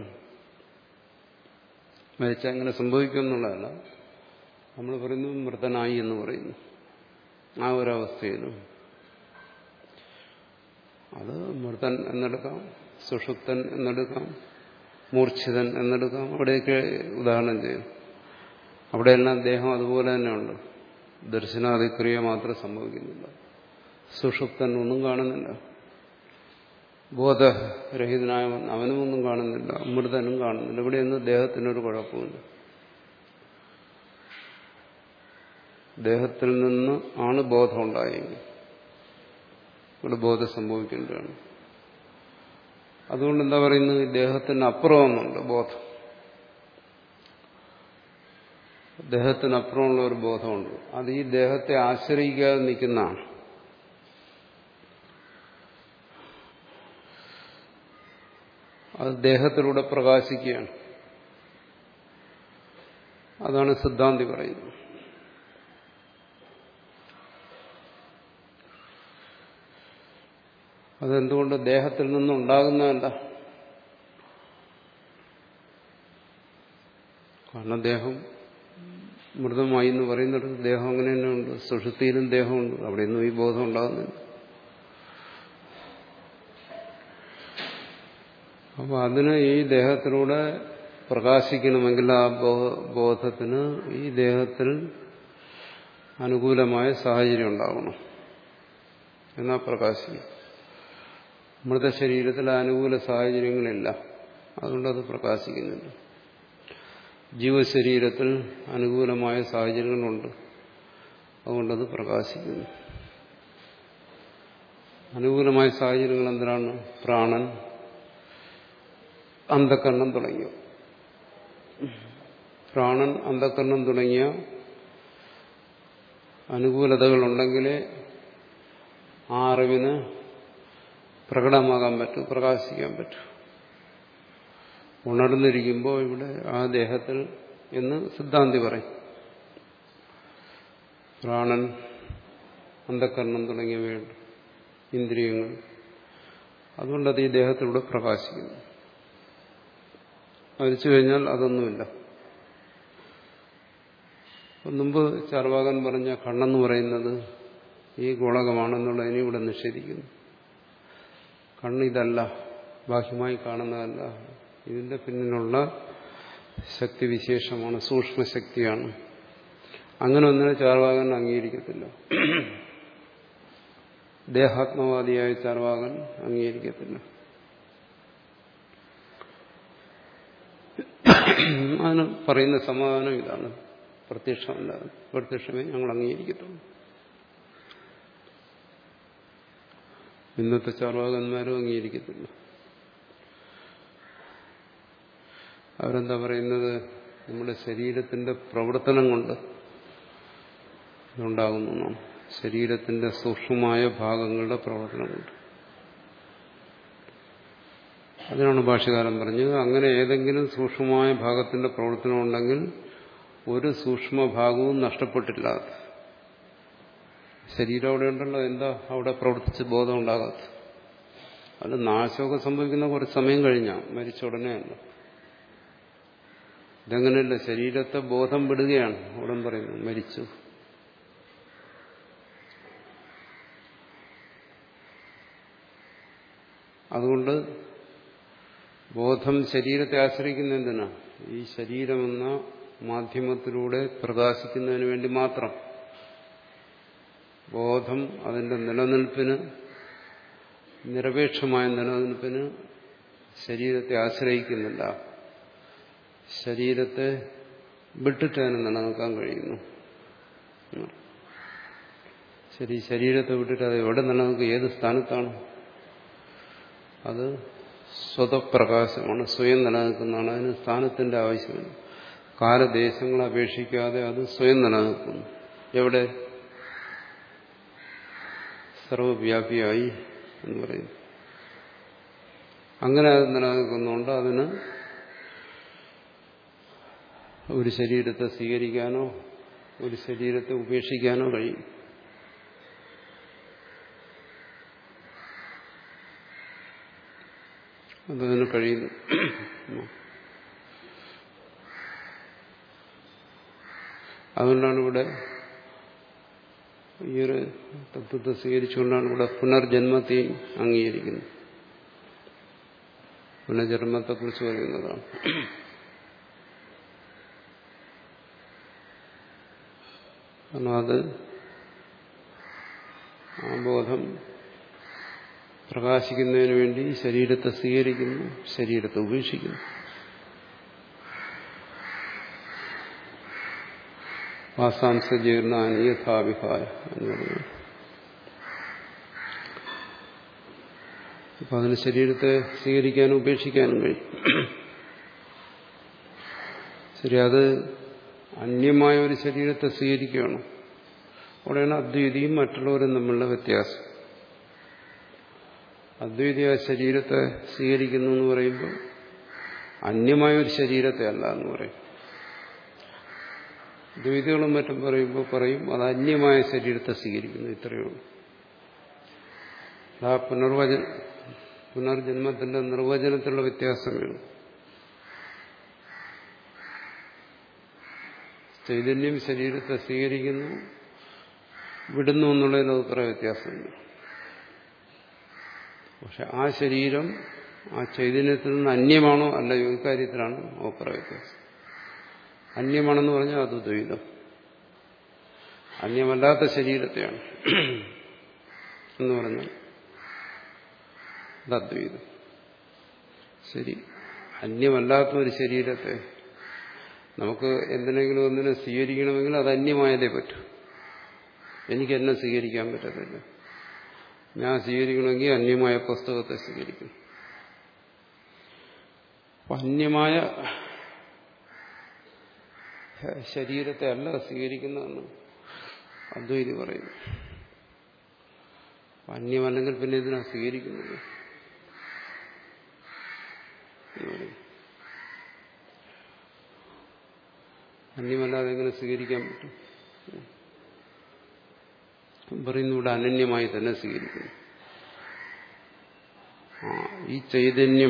മരിച്ച അങ്ങനെ സംഭവിക്കും എന്നുള്ളതല്ല നമ്മൾ പറയുന്നു മൃതനായി എന്ന് പറയുന്നു ആ ഒരവസ്ഥയിലും അത് മൃതൻ എന്നെടുക്കാം സുഷുപ്തൻ എന്നെടുക്കാം മൂർച്ഛിതൻ എന്നെടുക്കാം അവിടെയൊക്കെ ഉദാഹരണം ചെയ്യും അവിടെയെല്ലാം ദേഹം അതുപോലെ തന്നെയുണ്ട് ദർശനാധിക്രിയ മാത്രം സംഭവിക്കുന്നില്ല സുഷുപ്തൻ ഒന്നും കാണുന്നില്ല ബോധരഹിതനായവൻ അവനും ഒന്നും കാണുന്നില്ല മൃതനും കാണുന്നില്ല ഇവിടെയൊന്നും ദേഹത്തിനൊരു കുഴപ്പമില്ല ദേഹത്തിൽ നിന്ന് ആണ് ബോധം ഉണ്ടായെങ്കിൽ ഇവിടെ ബോധം സംഭവിക്കേണ്ടതാണ് അതുകൊണ്ട് എന്താ പറയുന്നത് ദേഹത്തിന് അപ്പുറമൊന്നുണ്ട് ബോധം ദേഹത്തിനപ്പുറമുള്ള ഒരു ബോധമുണ്ട് അത് ഈ ദേഹത്തെ ആശ്രയിക്കാതെ നിൽക്കുന്നതാണ് അത് ദേഹത്തിലൂടെ പ്രകാശിക്കുകയാണ് അതാണ് സിദ്ധാന്തി പറയുന്നത് അതെന്തുകൊണ്ട് ദേഹത്തിൽ നിന്നുണ്ടാകുന്നതല്ല കാരണം ദേഹം മൃതമായി എന്ന് പറയുന്നിടത്ത് ദേഹം അങ്ങനെ തന്നെ ഉണ്ട് സുഷുതിയിലും ദേഹമുണ്ട് അവിടെയൊന്നും ഈ ബോധം ഉണ്ടാകുന്നില്ല അപ്പോൾ അതിന് ഈ ദേഹത്തിലൂടെ പ്രകാശിക്കണമെങ്കിൽ ആ ബോധത്തിന് ഈ ദേഹത്തിൽ അനുകൂലമായ സാഹചര്യം ഉണ്ടാവണം എന്നാ പ്രകാശിക്കും മൃതശരീരത്തിൽ അനുകൂല സാഹചര്യങ്ങളില്ല അതുകൊണ്ട് അത് പ്രകാശിക്കുന്നില്ല ജീവശരീരത്തിൽ അനുകൂലമായ സാഹചര്യങ്ങളുണ്ട് അതുകൊണ്ടത് പ്രകാശിക്കുന്നു അനുകൂലമായ സാഹചര്യങ്ങൾ എന്തിനാണ് പ്രാണൻ അന്ധക്കരണം തുടങ്ങിയ പ്രാണൻ അന്ധക്കരണം തുടങ്ങിയ അനുകൂലതകളുണ്ടെങ്കിലേ ആ അറിവിന് പ്രകടമാകാൻ പറ്റൂ പ്രകാശിക്കാൻ പറ്റൂ ഉണർന്നിരിക്കുമ്പോൾ ഇവിടെ ആ ദേഹത്തിൽ എന്ന് സിദ്ധാന്തി പറയും പ്രാണൻ അന്ധക്കരണം തുടങ്ങിയവയുണ്ട് ഇന്ദ്രിയങ്ങൾ അതുകൊണ്ടത് ഈ ദേഹത്തിലൂടെ പ്രകാശിക്കുന്നു മരിച്ചു കഴിഞ്ഞാൽ അതൊന്നുമില്ല മുമ്പ് ചാർവാകൻ പറഞ്ഞ കണ്ണെന്ന് പറയുന്നത് ഈ ഗോളകമാണെന്നുള്ളതിനെ ഇവിടെ നിഷേധിക്കുന്നു കണ്ണിതല്ല ബാഹ്യമായി കാണുന്നതല്ല ഇതിന്റെ പിന്നിലുള്ള ശക്തിവിശേഷമാണ് സൂക്ഷ്മശക്തിയാണ് അങ്ങനെ ഒന്നിനെ ചാർവാകൻ അംഗീകരിക്കത്തില്ല ദേഹാത്മവാദിയായ ചാർവാകൻ അംഗീകരിക്കത്തില്ല അതിന് പറയുന്ന സമാധാനം ഇതാണ് പ്രത്യക്ഷമല്ല പ്രത്യക്ഷമേ ഞങ്ങൾ അംഗീകരിക്കത്തുള്ളൂ ഇന്നത്തെ ചാർവാകന്മാരും അംഗീകരിക്കത്തില്ല അവരെന്താ പറയുന്നത് നമ്മുടെ ശരീരത്തിന്റെ പ്രവർത്തനം കൊണ്ട് ഇതുണ്ടാകുന്നു എന്നാണ് ശരീരത്തിന്റെ സൂക്ഷ്മമായ ഭാഗങ്ങളുടെ പ്രവർത്തനം കൊണ്ട് അതിനാണ് ഭാഷകാരൻ പറഞ്ഞത് അങ്ങനെ ഏതെങ്കിലും സൂക്ഷ്മമായ ഭാഗത്തിന്റെ പ്രവർത്തനം ഉണ്ടെങ്കിൽ ഒരു സൂക്ഷ്മഭാഗവും നഷ്ടപ്പെട്ടില്ല ശരീരം അവിടെ ഉണ്ടല്ലോ എന്താ അവിടെ പ്രവർത്തിച്ച് ബോധം ഉണ്ടാകാത്ത അത് നാശമൊക്കെ സംഭവിക്കുന്ന കുറച്ച് സമയം കഴിഞ്ഞാൽ മരിച്ച ഉടനെയല്ല ഇതങ്ങനെയല്ല ശരീരത്തെ ബോധം വിടുകയാണ് ഉടൻ പറയുന്നു മരിച്ചു അതുകൊണ്ട് ബോധം ശരീരത്തെ ആശ്രയിക്കുന്ന എന്തിനാ ഈ ശരീരമെന്ന മാധ്യമത്തിലൂടെ പ്രകാശിക്കുന്നതിന് വേണ്ടി മാത്രം ബോധം അതിന്റെ നിലനിൽപ്പിന് നിരപേക്ഷമായ നിലനിൽപ്പിന് ശരീരത്തെ ആശ്രയിക്കുന്നില്ല ശരീരത്തെ വിട്ടിട്ട് അതിന് നിലനിൽക്കാൻ കഴിയുന്നു ശരി ശരീരത്തെ വിട്ടിട്ട് അത് എവിടെ നിലനിൽക്കും ഏത് സ്ഥാനത്താണ് അത് സ്വതപ്രകാശമാണ് സ്വയം നിലനിൽക്കുന്നതാണ് അതിന് സ്ഥാനത്തിന്റെ ആവശ്യമില്ല കാലദേശങ്ങളെ അപേക്ഷിക്കാതെ അത് സ്വയം നിലനിൽക്കുന്നു എവിടെ സർവവ്യാപിയായി എന്ന് പറയുന്നു അങ്ങനെ അത് നിലനിൽക്കുന്നുണ്ട് അതിന് ഒരു ശരീരത്തെ സ്വീകരിക്കാനോ ഒരു ശരീരത്തെ ഉപേക്ഷിക്കാനോ കഴിയും അതതിന് കഴിയുന്നു അതുകൊണ്ടാണ് ഇവിടെ ഈ ഒരു തത്വത്തെ സ്വീകരിച്ചുകൊണ്ടാണ് ഇവിടെ പുനർജന്മത്തെ അംഗീകരിക്കുന്നത് പുനർജന്മത്തെക്കുറിച്ച് പറയുന്നതാണ് കാരണം അത് ആ ബോധം പ്രകാശിക്കുന്നതിന് വേണ്ടി ശരീരത്തെ സ്വീകരിക്കുന്നു ശരീരത്തെ ഉപേക്ഷിക്കുന്നു വാസാംസജീർണാനി യഥാവിഹായ എന്ന് പറഞ്ഞു അപ്പൊ അതിന് ശരീരത്തെ സ്വീകരിക്കാനും ഉപേക്ഷിക്കാനും കഴിയും ശരി അത് അന്യമായ ഒരു ശരീരത്തെ സ്വീകരിക്കുകയാണ് അവിടെയാണ് അദ്വൈതിയും മറ്റുള്ളവരും തമ്മിലുള്ള വ്യത്യാസം അദ്വൈതിയ ശരീരത്തെ സ്വീകരിക്കുന്നു എന്ന് പറയുമ്പോൾ അന്യമായ ഒരു ശരീരത്തെ അല്ല എന്ന് പറയും ദ്വൈതികളും മറ്റും പറയുമ്പോൾ പറയും അത് അന്യമായ ശരീരത്തെ സ്വീകരിക്കുന്നു ഇത്രയേ ഉള്ളൂ ആ പുനർവചന പുനർജന്മത്തിന്റെ നിർവചനത്തിലുള്ള വ്യത്യാസമേ ഉള്ളൂ ചൈതന്യം ശരീരത്തെ സ്വീകരിക്കുന്നു വിടുന്നു എന്നുള്ളതിന് അഭിപ്രായ വ്യത്യാസമില്ല പക്ഷെ ആ ശരീരം ആ ചൈതന്യത്തിൽ നിന്ന് അന്യമാണോ അല്ലയോ ഇക്കാര്യത്തിലാണ് ഓപ്പറ വ്യത്യാസം അന്യമാണെന്ന് പറഞ്ഞാൽ അത് ദ്വൈതം അന്യമല്ലാത്ത ശരീരത്തെയാണ് എന്ന് പറഞ്ഞാൽ അത് അദ്വൈതം ശരി അന്യമല്ലാത്ത ഒരു ശരീരത്തെ നമുക്ക് എന്തിനെങ്കിലും ഒന്നിനെ സ്വീകരിക്കണമെങ്കിൽ അത് അന്യമായതേ പറ്റൂ എനിക്ക് എന്നെ സ്വീകരിക്കാൻ പറ്റത്തില്ല ഞാൻ സ്വീകരിക്കണമെങ്കിൽ അന്യമായ പുസ്തകത്തെ സ്വീകരിക്കും അന്യമായ ശരീരത്തെ അല്ല സ്വീകരിക്കുന്നതെന്ന് അദ്വൈതി പറയുന്നു അന്യമല്ലെങ്കിൽ പിന്നെ ഇതിനാ സ്വീകരിക്കുന്നത് അന്യമല്ലാതെ എങ്ങനെ സ്വീകരിക്കാൻ പറ്റും പറയുന്നു ഇവിടെ അനന്യമായി തന്നെ സ്വീകരിക്കുന്നു ആ ഈ ചൈതന്യം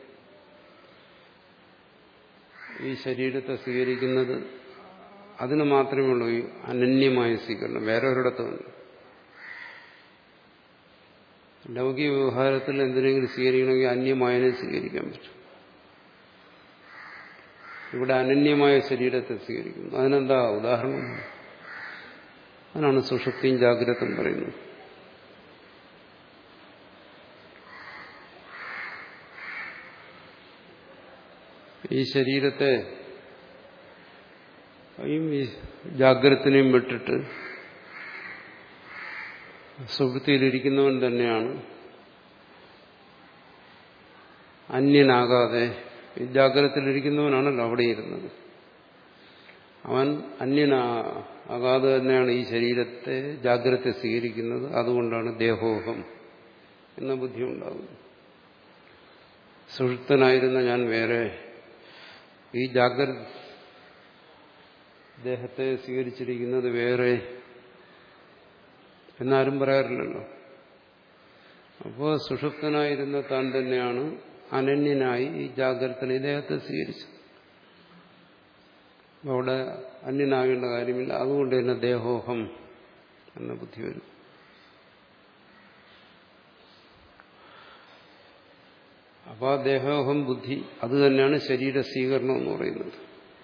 ഈ ശരീരത്തെ സ്വീകരിക്കുന്നത് അതിന് മാത്രമേ ഉള്ളൂ ഈ അനന്യമായ സ്വീകരണം വേറെ ഒരിടത്തുമില്ല ലൗകിക വ്യവഹാരത്തിൽ എന്തിനെങ്കിലും സ്വീകരിക്കണമെങ്കിൽ അന്യമായതിനെ സ്വീകരിക്കാൻ പറ്റും ഇവിടെ അനന്യമായ ശരീരത്തെ സ്വീകരിക്കുന്നു അതിനെന്താ ഉദാഹരണം അതിനാണ് സുഷുപ്തിയും ജാഗ്രതം പറയുന്നത് ഈ ശരീരത്തെ ഈ ജാഗ്രതനെയും വിട്ടിട്ട് സുഹൃത്തിയിലിരിക്കുന്നവൻ തന്നെയാണ് അന്യനാകാതെ ഈ ജാഗ്രതത്തിലിരിക്കുന്നവനാണല്ലോ അവിടെ ഇരുന്നത് അവൻ അന്യനാകാതെ തന്നെയാണ് ഈ ശരീരത്തെ ജാഗ്രത സ്വീകരിക്കുന്നത് അതുകൊണ്ടാണ് ദേഹോഹം എന്ന ബുദ്ധി ഉണ്ടാകുന്നത് സുഹൃത്തനായിരുന്ന ഞാൻ വേറെ ഈ ജാഗ്രത ദേഹത്തെ സ്വീകരിച്ചിരിക്കുന്നത് വേറെ എന്നാരും പറയാറില്ലല്ലോ അപ്പോൾ സുഷുപ്തനായിരുന്ന താൻ തന്നെയാണ് അനന്യനായി ഈ ജാഗ്രത ദേഹത്തെ സ്വീകരിച്ചത് അവിടെ അന്യനാകേണ്ട കാര്യമില്ല അതുകൊണ്ട് തന്നെ ദേഹോഹം എന്ന ബുദ്ധി വരും അപ്പോൾ ആ ദേഹോഹം ബുദ്ധി അത് തന്നെയാണ് ശരീര സ്വീകരണം എന്ന് പറയുന്നത്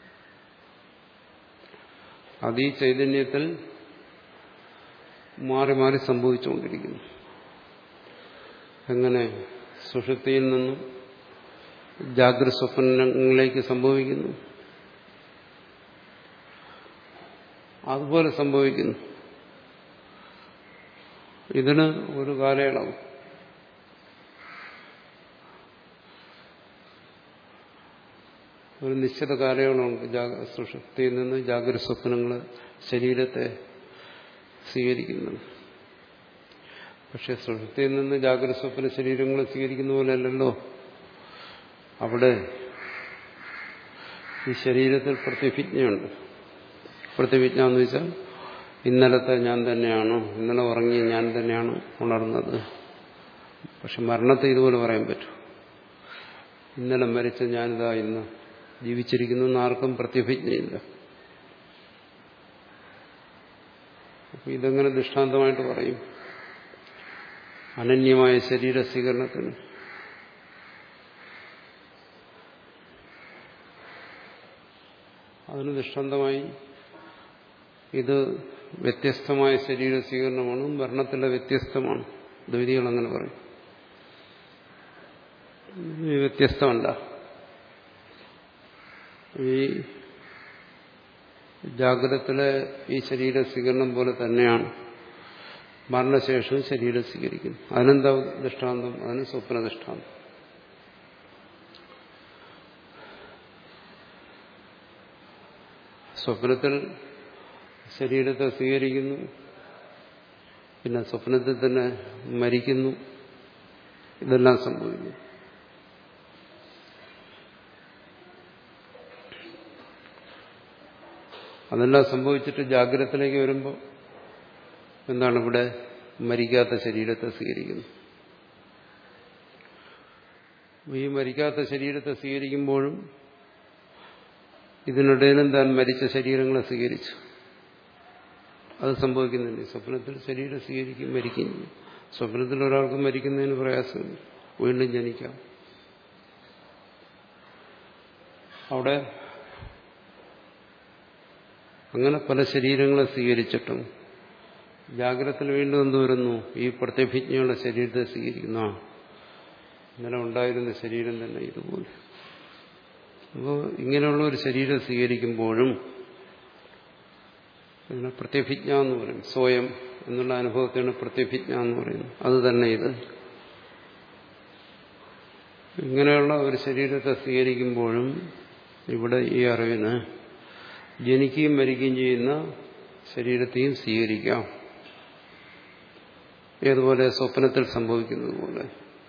അത് ഈ ചൈതന്യത്തിൽ മാറി മാറി സംഭവിച്ചുകൊണ്ടിരിക്കുന്നു എങ്ങനെ സുഷുപ്തിയിൽ നിന്നും ജാഗ്രത സ്വപ്നങ്ങളിലേക്ക് സംഭവിക്കുന്നു അതുപോലെ സംഭവിക്കുന്നു ഇതിന് ഒരു കാലയളവ് ഒരു നിശ്ചിത കാലയളവുണ്ട് സുഷുപ്തിയിൽ നിന്ന് ജാഗ്രത സ്വപ്നങ്ങൾ ശരീരത്തെ സ്വീകരിക്കുന്നത് പക്ഷെ സുഷുപ്തിയിൽ നിന്ന് ജാഗ്രത സ്വപ്ന ശരീരങ്ങൾ സ്വീകരിക്കുന്ന പോലെയല്ലല്ലോ അവിടെ ഈ ശരീരത്തിൽ പ്രതിഭിജ്ഞയുണ്ട് പ്രതിഭിജ്ഞ എന്ന് വെച്ചാൽ ഇന്നലത്തെ ഞാൻ തന്നെയാണ് ഇന്നലെ ഉറങ്ങിയ ഞാൻ തന്നെയാണ് ഉണർന്നത് പക്ഷെ മരണത്തെ ഇതുപോലെ പറയാൻ പറ്റും ഇന്നലെ മരിച്ച ഞാനിതാ ഇന്ന് ജീവിച്ചിരിക്കുന്നു ആർക്കും പ്രതിഭിജ്ഞയില്ല അപ്പൊ ഇതെങ്ങനെ ദൃഷ്ടാന്തമായിട്ട് പറയും അനന്യമായ ശരീര സ്വീകരണത്തിന് അതിന് ദൃഷ്ടാന്തമായി ഇത് വ്യത്യസ്തമായ ശരീര സ്വീകരണമാണ് മരണത്തിലെ വ്യത്യസ്തമാണ് ദ്വൈതികൾ അങ്ങനെ പറയും ഈ വ്യത്യസ്തമല്ല ഈ ജാഗ്രതത്തിലെ ഈ ശരീര സ്വീകരണം പോലെ തന്നെയാണ് മരണശേഷവും ശരീരം സ്വീകരിക്കുന്നു അതിനെന്താ ദൃഷ്ടാന്തം അതിന് സ്വപ്ന ദൃഷ്ടാന്തം സ്വപ്നത്തിൽ ശരീരത്തെ സ്വീകരിക്കുന്നു പിന്നെ സ്വപ്നത്തിൽ തന്നെ മരിക്കുന്നു ഇതെല്ലാം സംഭവിക്കുന്നു അതെല്ലാം സംഭവിച്ചിട്ട് ജാഗ്രതത്തിലേക്ക് വരുമ്പോൾ എന്താണ് ഇവിടെ മരിക്കാത്ത ശരീരത്തെ സ്വീകരിക്കുന്നു ഈ മരിക്കാത്ത ശരീരത്തെ സ്വീകരിക്കുമ്പോഴും ഇതിനിടയിലും താൻ മരിച്ച ശരീരങ്ങളെ സ്വീകരിച്ചു അത് സംഭവിക്കുന്നില്ല സ്വപ്നത്തിൽ ശരീരം സ്വീകരിക്കും മരിക്കും സ്വപ്നത്തിൽ ഒരാൾക്ക് മരിക്കുന്നതിന് പ്രയാസമില്ല വീണ്ടും ജനിക്കാം അവിടെ അങ്ങനെ പല ശരീരങ്ങളെ സ്വീകരിച്ചിട്ടും ജാഗ്രതത്തിൽ വീണ്ടും എന്ത് വരുന്നു ഈ പ്രത്യഭിജ്ഞയുള്ള ശരീരത്തെ സ്വീകരിക്കുന്ന ആ, ഇന്നലെ ഉണ്ടായിരുന്ന ശരീരം തന്നെ ഇതുപോലെ അപ്പോൾ ഇങ്ങനെയുള്ള ഒരു ശരീരം സ്വീകരിക്കുമ്പോഴും ഇതിനെ പ്രത്യഭിജ്ഞ എന്ന് പറയും സ്വയം എന്നുള്ള അനുഭവത്തെയാണ് പ്രത്യഭിജ്ഞ എന്ന് പറയുന്നത് അത് തന്നെ ഇത് ഇങ്ങനെയുള്ള ഒരു ശരീരത്തെ സ്വീകരിക്കുമ്പോഴും ഇവിടെ ഈ അറിവിന് ജനിക്കുകയും മരിക്കുകയും ചെയ്യുന്ന ശരീരത്തെയും സ്വീകരിക്കാം ഏതുപോലെ സ്വപ്നത്തിൽ സംഭവിക്കുന്നത് പോലെ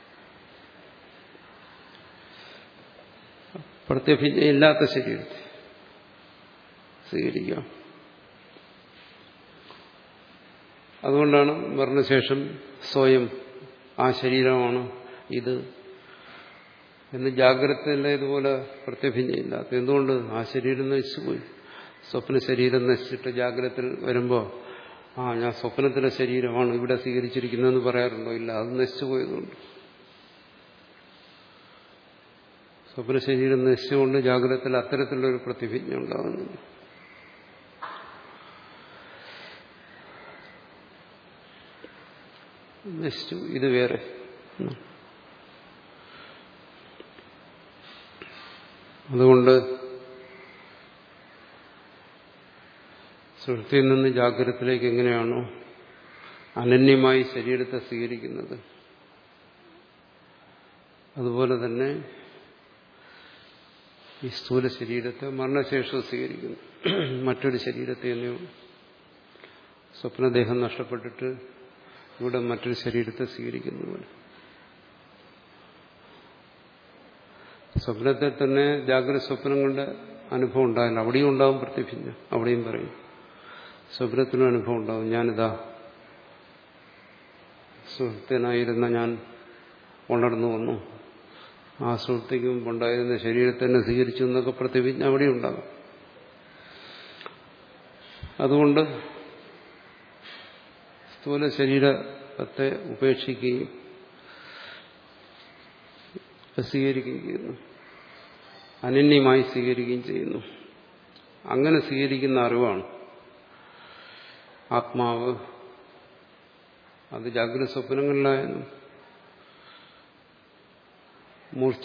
പ്രത്യഭിജ്ഞയില്ലാത്ത ശരീരത്തെ സ്വീകരിക്കാം അതുകൊണ്ടാണ് മരണശേഷം സ്വയം ആ ശരീരമാണ് ഇത് എന്ന് ജാഗ്രതയില്ല ഇതുപോലെ പ്രത്യഭിജ്ഞയില്ലാത്ത എന്തുകൊണ്ട് ആ ശരീരം നശിച്ചുപോയി സ്വപ്ന ശരീരം നശിച്ചിട്ട് ജാഗ്രതത്തിൽ വരുമ്പോൾ ആ ഞാൻ സ്വപ്നത്തിലെ ശരീരമാണ് ഇവിടെ സ്വീകരിച്ചിരിക്കുന്നതെന്ന് പറയാറുണ്ടോ ഇല്ല അത് നശിച്ചു പോയതുകൊണ്ട് സ്വപ്ന ശരീരം നശിച്ചുകൊണ്ട് ജാഗ്രതത്തിൽ അത്തരത്തിലുള്ളൊരു പ്രതിഭിജ്ഞ ഉണ്ടാകുന്നുണ്ട് നശിച്ചു ഇത് വേറെ അതുകൊണ്ട് സുഹൃത്തിയിൽ നിന്ന് ജാഗ്രതത്തിലേക്ക് എങ്ങനെയാണോ അനന്യമായി ശരീരത്തെ സ്വീകരിക്കുന്നത് അതുപോലെ തന്നെ ഈ സ്ഥൂല ശരീരത്തെ മരണശേഷം സ്വീകരിക്കുന്നു മറ്റൊരു ശരീരത്തെ എന്നെയോ സ്വപ്നദേഹം നഷ്ടപ്പെട്ടിട്ട് ഇവിടെ മറ്റൊരു ശരീരത്തെ സ്വീകരിക്കുന്നു പോലെ സ്വപ്നത്തെ തന്നെ ജാഗ്രത സ്വപ്നങ്ങളുടെ അനുഭവം ഉണ്ടാകില്ല അവിടെയും ഉണ്ടാവും പ്രതിഭിജ്ഞ അവിടെയും പറയും സ്വപ്നത്തിനും അനുഭവം ഉണ്ടാവും ഞാനിതാ സുഹൃത്തിനായിരുന്ന ഞാൻ ഉണർന്നു വന്നു ആ സുഹൃത്തിക്ക് മുമ്പുണ്ടായിരുന്ന ശരീരത്തെ തന്നെ സ്വീകരിച്ചു എന്നൊക്കെ പ്രതിഭിജ്ഞ അവിടെ ഉണ്ടാകും അതുകൊണ്ട് സ്ഥൂല ശരീരത്തെ ഉപേക്ഷിക്കുകയും സ്വീകരിക്കുകയും ചെയ്യുന്നു അനന്യമായി സ്വീകരിക്കുകയും ചെയ്യുന്നു അങ്ങനെ സ്വീകരിക്കുന്ന അറിവാണ് ആത്മാവ് അത് ജാഗ്രത സ്വപ്നങ്ങളിലായാലും മൂർച്ഛ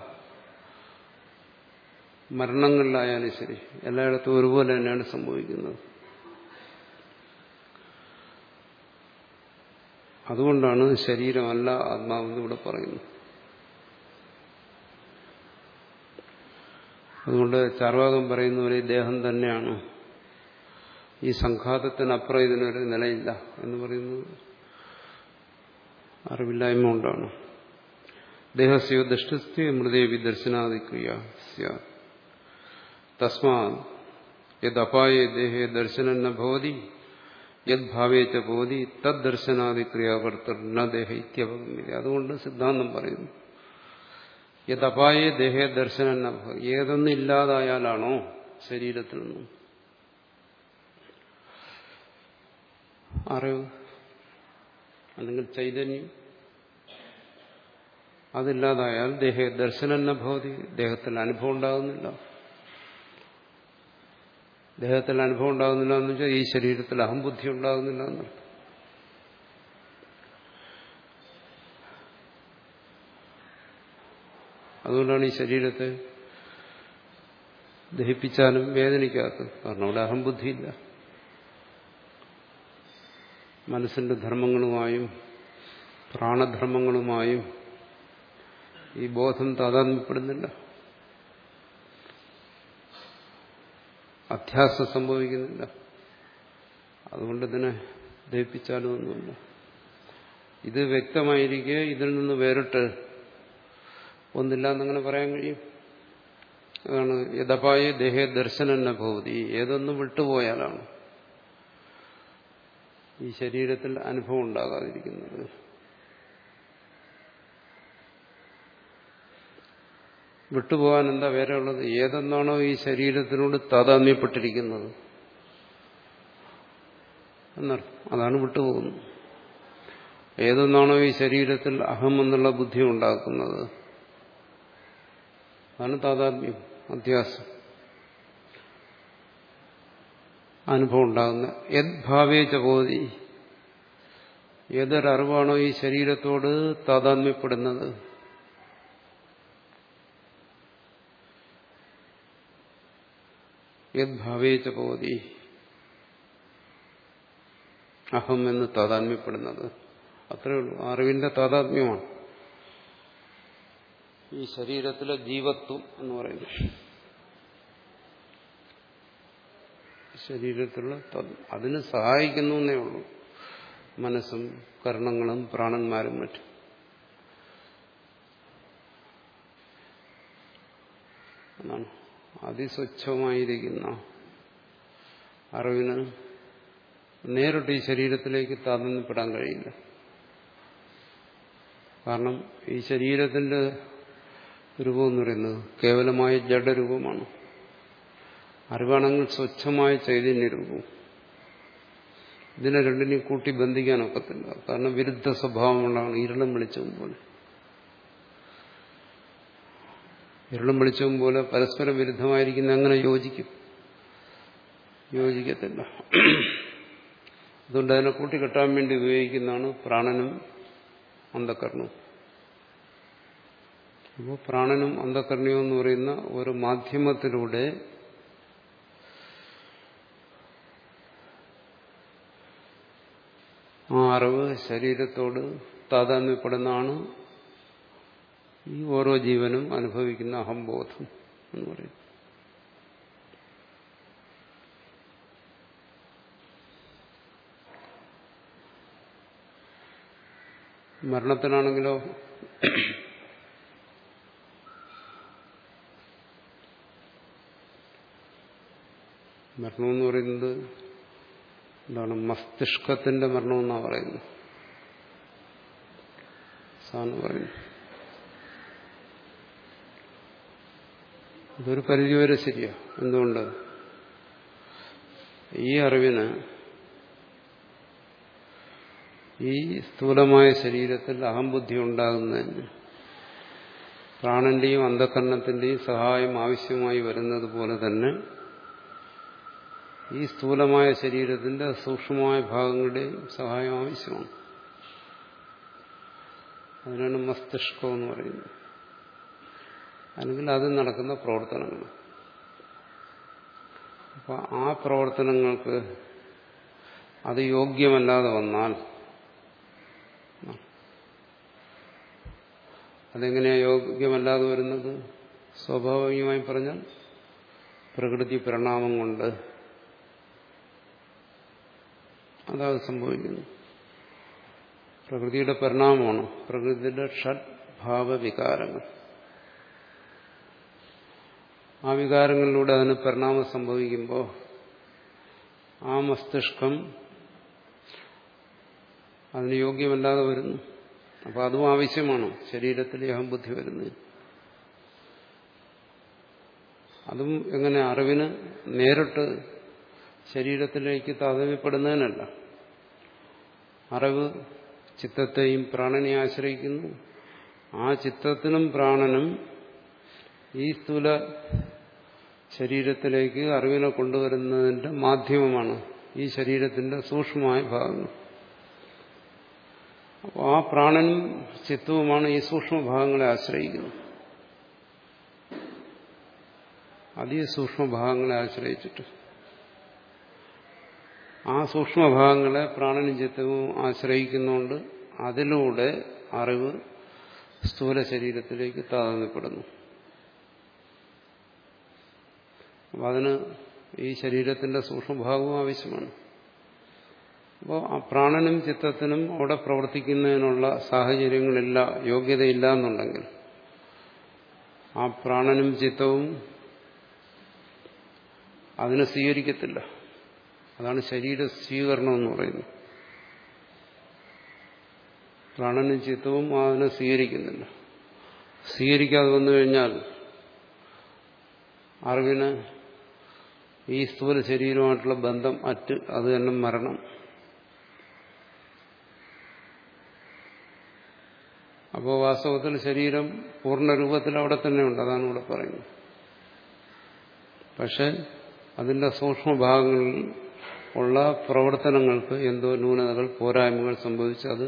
മരണങ്ങളിലായാലും ശരി എല്ലായിടത്തും ഒരുപോലെ തന്നെയാണ് സംഭവിക്കുന്നത് അതുകൊണ്ടാണ് ശരീരമല്ല ആത്മാവെന്ന് ഇവിടെ പറയുന്നത് അതുകൊണ്ട് ചാർവാകം പറയുന്നവരെ ദേഹം തന്നെയാണ് ഈ സംഘാതത്തിനപ്പുറം ഇതിനൊരു നിലയില്ല എന്ന് പറയുന്നത് അറിവില്ലായ്മ കൊണ്ടാണ് ദേഹസ്യോ ദൃഷ്ടസ്ഥ്യ മൃദേവി ദർശനാദിക്രിയ തസ്മാ യദപായേ ദേഹേ ദർശനം ന ഭവതി യത് ഭാവേച്ച ഭവതി തദ് ദർശനാദിക്രിയാകർത്തർ ന ദേഹ ഇത്യവഗമ്യത അതുകൊണ്ട് സിദ്ധാന്തം പറയുന്നു യഥപായേ ദേഹേ ദർശനം ന ഭവതി ഏതൊന്നും ഇല്ലാതായാലാണോ ശരീരത്തിൽ നിന്നും അറിവ് അല്ലെങ്കിൽ ചൈതന്യം അതില്ലാതായാൽ ദേഹ ദർശനം ഭവതി ദേഹത്തിൽ അനുഭവം ഉണ്ടാകുന്നില്ല ദേഹത്തിൽ അനുഭവം ഉണ്ടാകുന്നില്ല എന്ന് വെച്ചാൽ ഈ ശരീരത്തിൽ അഹംബുദ്ധി ഉണ്ടാകുന്നില്ല എന്നർത്ഥം അതുകൊണ്ടാണ് ഈ ശരീരത്തെ ദഹിപ്പിച്ചാലും വേദനിക്കാത്തത് കാരണം അവിടെ അഹംബുദ്ധിയില്ല മനസ്സിന്റെ ധർമ്മങ്ങളുമായും പ്രാണധർമ്മങ്ങളുമായും ഈ ബോധം താതാത്മ്യപ്പെടുന്നില്ല അധ്യാസം സംഭവിക്കുന്നില്ല അതുകൊണ്ട് ഇതിനെ ദഹിപ്പിച്ചാലും ഒന്നുമില്ല ഇത് വ്യക്തമായിരിക്കെ ഇതിൽ നിന്ന് വേറിട്ട് ഒന്നില്ല എന്നങ്ങനെ പറയാൻ കഴിയും അതാണ് യഥപായ ദേഹ ദർശനം ഭവതി ഏതൊന്നും വിട്ടുപോയാലാണ് ഈ ശരീരത്തിൽ അനുഭവം ഉണ്ടാകാതിരിക്കുന്നത് വിട്ടുപോകാൻ എന്താ വേറെ ഉള്ളത് ഏതെന്നാണോ ഈ ശരീരത്തിനോട് താതാത്മ്യപ്പെട്ടിരിക്കുന്നത് എന്നർത്ഥം അതാണ് വിട്ടുപോകുന്നത് ഏതെന്നാണോ ഈ ശരീരത്തിൽ അഹം എന്നുള്ള ബുദ്ധി ഉണ്ടാക്കുന്നത് അതാണ് താതാത്മ്യം അധ്യാസം അനുഭവം ഉണ്ടാകുന്ന യദ്ഭാവേ ചപോതി ഏതൊരറിവാണോ ഈ ശരീരത്തോട് താതാത്മ്യപ്പെടുന്നത് യദ്ഭാവേ ചപോതി അഹം എന്ന് താതാത്മ്യപ്പെടുന്നത് അത്രയേ ഉള്ളൂ അറിവിന്റെ താതാത്മ്യമാണ് ഈ ശരീരത്തിലെ ജീവത്വം എന്ന് പറയുന്നത് ശരീരത്തിലുള്ള അതിന് സഹായിക്കുന്നു എന്നേ ഉള്ളൂ മനസ്സും കർണങ്ങളും പ്രാണന്മാരും മറ്റും എന്നാണ് അതിസ്വച്ഛമായിരിക്കുന്ന അറിവിന് നേരിട്ട് ഈ ശരീരത്തിലേക്ക് താതാന്യപ്പെടാൻ കഴിയില്ല കാരണം ഈ ശരീരത്തിന്റെ രൂപം എന്ന് പറയുന്നത് കേവലമായ ജഡരൂപമാണ് അറിവാണെങ്കിൽ സ്വച്ഛമായ ചൈതന്യ രൂപവും ഇതിനെ രണ്ടിനെയും കൂട്ടി ബന്ധിക്കാനൊക്കത്തില്ല കാരണം വിരുദ്ധ സ്വഭാവമുള്ളതാണ് ഇരുളും വെളിച്ചവും പോലെ ഇരുളും വെളിച്ചവും പോലെ പരസ്പരം വിരുദ്ധമായിരിക്കുന്ന എങ്ങനെ യോജിക്കും യോജിക്കത്തില്ല അതുകൊണ്ട് അതിനെ കൂട്ടിക്കെട്ടാൻ വേണ്ടി ഉപയോഗിക്കുന്നതാണ് പ്രാണനും അന്ധകരണവും അപ്പോൾ പ്രാണനും അന്ധകരണവും എന്ന് പറയുന്ന ഒരു മാധ്യമത്തിലൂടെ ആ അറിവ് ശരീരത്തോട് താതാത്മ്യപ്പെടുന്നതാണ് ഈ ഓരോ ജീവനും അനുഭവിക്കുന്ന അഹംബോധം എന്ന് പറയും മരണത്തിനാണെങ്കിലോ മരണം എന്ന് പറയുന്നത് എന്താണ് മസ്തിഷ്കത്തിന്റെ മരണം എന്നാ പറയുന്നത് സാന്ന് പറയുന്നു ഇതൊരു പരിധിവരെ ശരിയാ എന്തുകൊണ്ട് ഈ അറിവിന് ഈ സ്ഥൂലമായ ശരീരത്തിൽ അഹംബുദ്ധി ഉണ്ടാകുന്നതിന് പ്രാണന്റെയും അന്ധകരണത്തിന്റെയും സഹായം ആവശ്യമായി വരുന്നത് പോലെ തന്നെ ഈ സ്ഥൂലമായ ശരീരത്തിന്റെ സൂക്ഷ്മമായ ഭാഗങ്ങളുടെയും സഹായം ആവശ്യമാണ് അതിനാണ് മസ്തിഷ്കം എന്ന് പറയുന്നത് അല്ലെങ്കിൽ അതിൽ നടക്കുന്ന പ്രവർത്തനങ്ങൾ അപ്പോൾ ആ പ്രവർത്തനങ്ങൾക്ക് അത് യോഗ്യമല്ലാതെ വന്നാൽ അതെങ്ങനെയാ യോഗ്യമല്ലാതെ വരുന്നത് സ്വാഭാവികമായി പറഞ്ഞാൽ പ്രകൃതി പരിണാമം കൊണ്ട് അതാണ് സംഭവിക്കുന്നത് പ്രകൃതിയുടെ പരിണാമമാണ് പ്രകൃതിയുടെ ഷഡ് ഭാവവികാരങ്ങൾ ആ വികാരങ്ങളിലൂടെ അതിന് പരിണാമം സംഭവിക്കുമ്പോൾ ആ മസ്തിഷ്കം അതിന് യോഗ്യമല്ലാതെ വരുന്നു അപ്പോൾ അതും ആവശ്യമാണ് ശരീരത്തിൽ അഹംബുദ്ധി വരുന്നത് അതും എങ്ങനെ അറിവിന് നേരിട്ട് ശരീരത്തിലേക്ക് താതമ്യപ്പെടുന്നതിനല്ല അറിവ് ചിത്തത്തെയും പ്രാണനെയും ആശ്രയിക്കുന്നു ആ ചിത്തത്തിനും പ്രാണനും ഈ സ്ഥൂല ശരീരത്തിലേക്ക് അറിവിനെ കൊണ്ടുവരുന്നതിന്റെ മാധ്യമമാണ് ഈ ശരീരത്തിന്റെ സൂക്ഷ്മമായ ഭാഗങ്ങൾ അപ്പോൾ ആ പ്രാണനും ചിത്തവുമാണ് ഈ സൂക്ഷ്മഭാഗങ്ങളെ ആശ്രയിക്കുന്നത് അതീ സൂക്ഷ്മഭാഗങ്ങളെ ആശ്രയിച്ചിട്ട് ആ സൂക്ഷ്മഭാഗങ്ങളെ പ്രാണനും ചിത്തവും ആശ്രയിക്കുന്നുകൊണ്ട് അതിലൂടെ അറിവ് സ്ഥൂല ശരീരത്തിലേക്ക് താഴ്ന്നപ്പെടുന്നു അപ്പം അതിന് ഈ ശരീരത്തിന്റെ സൂക്ഷ്മഭാഗവും ആവശ്യമാണ് അപ്പോൾ ആ പ്രാണനും ചിത്തത്തിനും അവിടെ പ്രവർത്തിക്കുന്നതിനുള്ള സാഹചര്യങ്ങളില്ല യോഗ്യതയില്ല എന്നുണ്ടെങ്കിൽ ആ പ്രാണനും ചിത്തവും അതിനെ സ്വീകരിക്കത്തില്ല അതാണ് ശരീര സ്വീകരണം എന്ന് പറയുന്നത് പ്രാണനും ചിത്തവും അതിനെ സ്വീകരിക്കുന്നില്ല സ്വീകരിക്കാതെ വന്നു കഴിഞ്ഞാൽ അറിവിന് ഈ സ്ഥൂല ശരീരമായിട്ടുള്ള ബന്ധം അറ്റ് അത് തന്നെ മരണം അപ്പോൾ വാസ്തവത്തിൽ ശരീരം പൂർണ്ണ രൂപത്തിൽ അവിടെ തന്നെ ഉണ്ട് അതാണ് ഇവിടെ പറയുന്നത് പക്ഷെ അതിന്റെ സൂക്ഷ്മഭാഗങ്ങളിൽ ഉള്ള പ്രവർത്തനങ്ങൾക്ക് എന്തോ ന്യൂനതകൾ പോരായ്മകൾ സംഭവിച്ച് അത്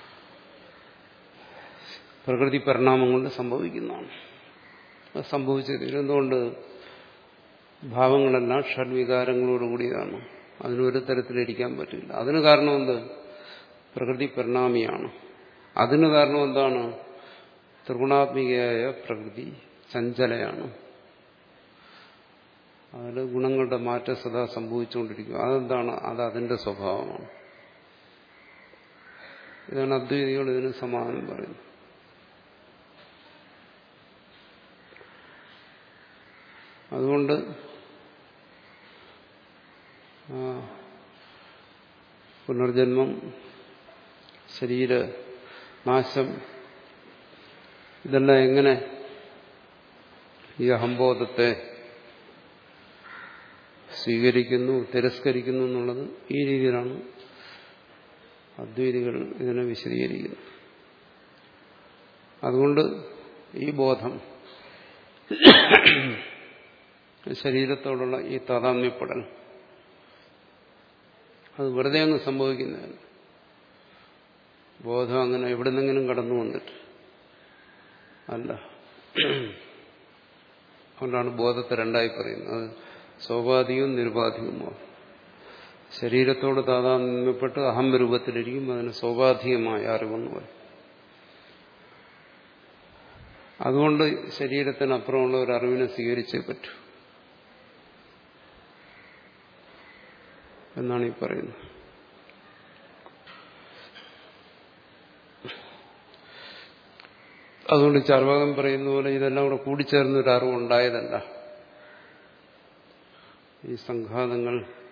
പ്രകൃതി പരിണാമം കൊണ്ട് സംഭവിക്കുന്നതാണ് അത് സംഭവിച്ചത് എന്തുകൊണ്ട് ഭാവങ്ങളെല്ലാം ഷഡ്വികാരങ്ങളോടുകൂടിയതാണ് അതിനൊരു തരത്തിലിരിക്കാൻ പറ്റില്ല അതിന് കാരണം എന്ത് പ്രകൃതി പരിണാമിയാണ് അതിന് കാരണം എന്താണ് ത്രിഗുണാത്മികയായ പ്രകൃതി ചഞ്ചലയാണ് അതിൽ ഗുണങ്ങളുടെ മാറ്റം സദാ സംഭവിച്ചുകൊണ്ടിരിക്കും അതെന്താണ് അത് അതിന്റെ സ്വഭാവമാണ് ഇതാണ് അദ്വൈതികൾ ഇതിന് സമാധാനം പറയുന്നത് അതുകൊണ്ട് പുനർജന്മം ശരീര നാശം ഇതെല്ലാം എങ്ങനെ ഈ അഹംബോധത്തെ സ്വീകരിക്കുന്നു തിരസ്കരിക്കുന്നു എന്നുള്ളത് ഈ രീതിയിലാണ് അദ്വൈതികൾ ഇതിനെ വിശദീകരിക്കുന്നത് അതുകൊണ്ട് ഈ ബോധം ശരീരത്തോടുള്ള ഈ താതാമ്യപ്പെടൽ അത് വെറുതെ അങ്ങ് സംഭവിക്കുന്നതല്ല ബോധം അങ്ങനെ എവിടെ നിന്നെങ്കിലും കടന്നു വന്നിട്ട് അല്ല അതുകൊണ്ടാണ് ബോധത്തെ രണ്ടായി പറയുന്നത് അത് സ്വാഭാവികവും നിരുപാധികവുമാണ് ശരീരത്തോട് താതാത്മ്യപ്പെട്ട് അഹം രൂപത്തിലിരിക്കും അതിന് സ്വാഭാവികമായ അറിവെന്ന് പറയും അതുകൊണ്ട് ശരീരത്തിനപ്പുറമുള്ള ഒരു അറിവിനെ സ്വീകരിച്ചേ പറ്റൂ എന്നാണ് ഈ പറയുന്നത് അതുകൊണ്ട് ചാർവാകം പറയുന്ന പോലെ ഇതെല്ലാം കൂടെ കൂടിച്ചേർന്ന ഒരു അറിവുണ്ടായതല്ല ഈ സംഘാതങ്ങൾ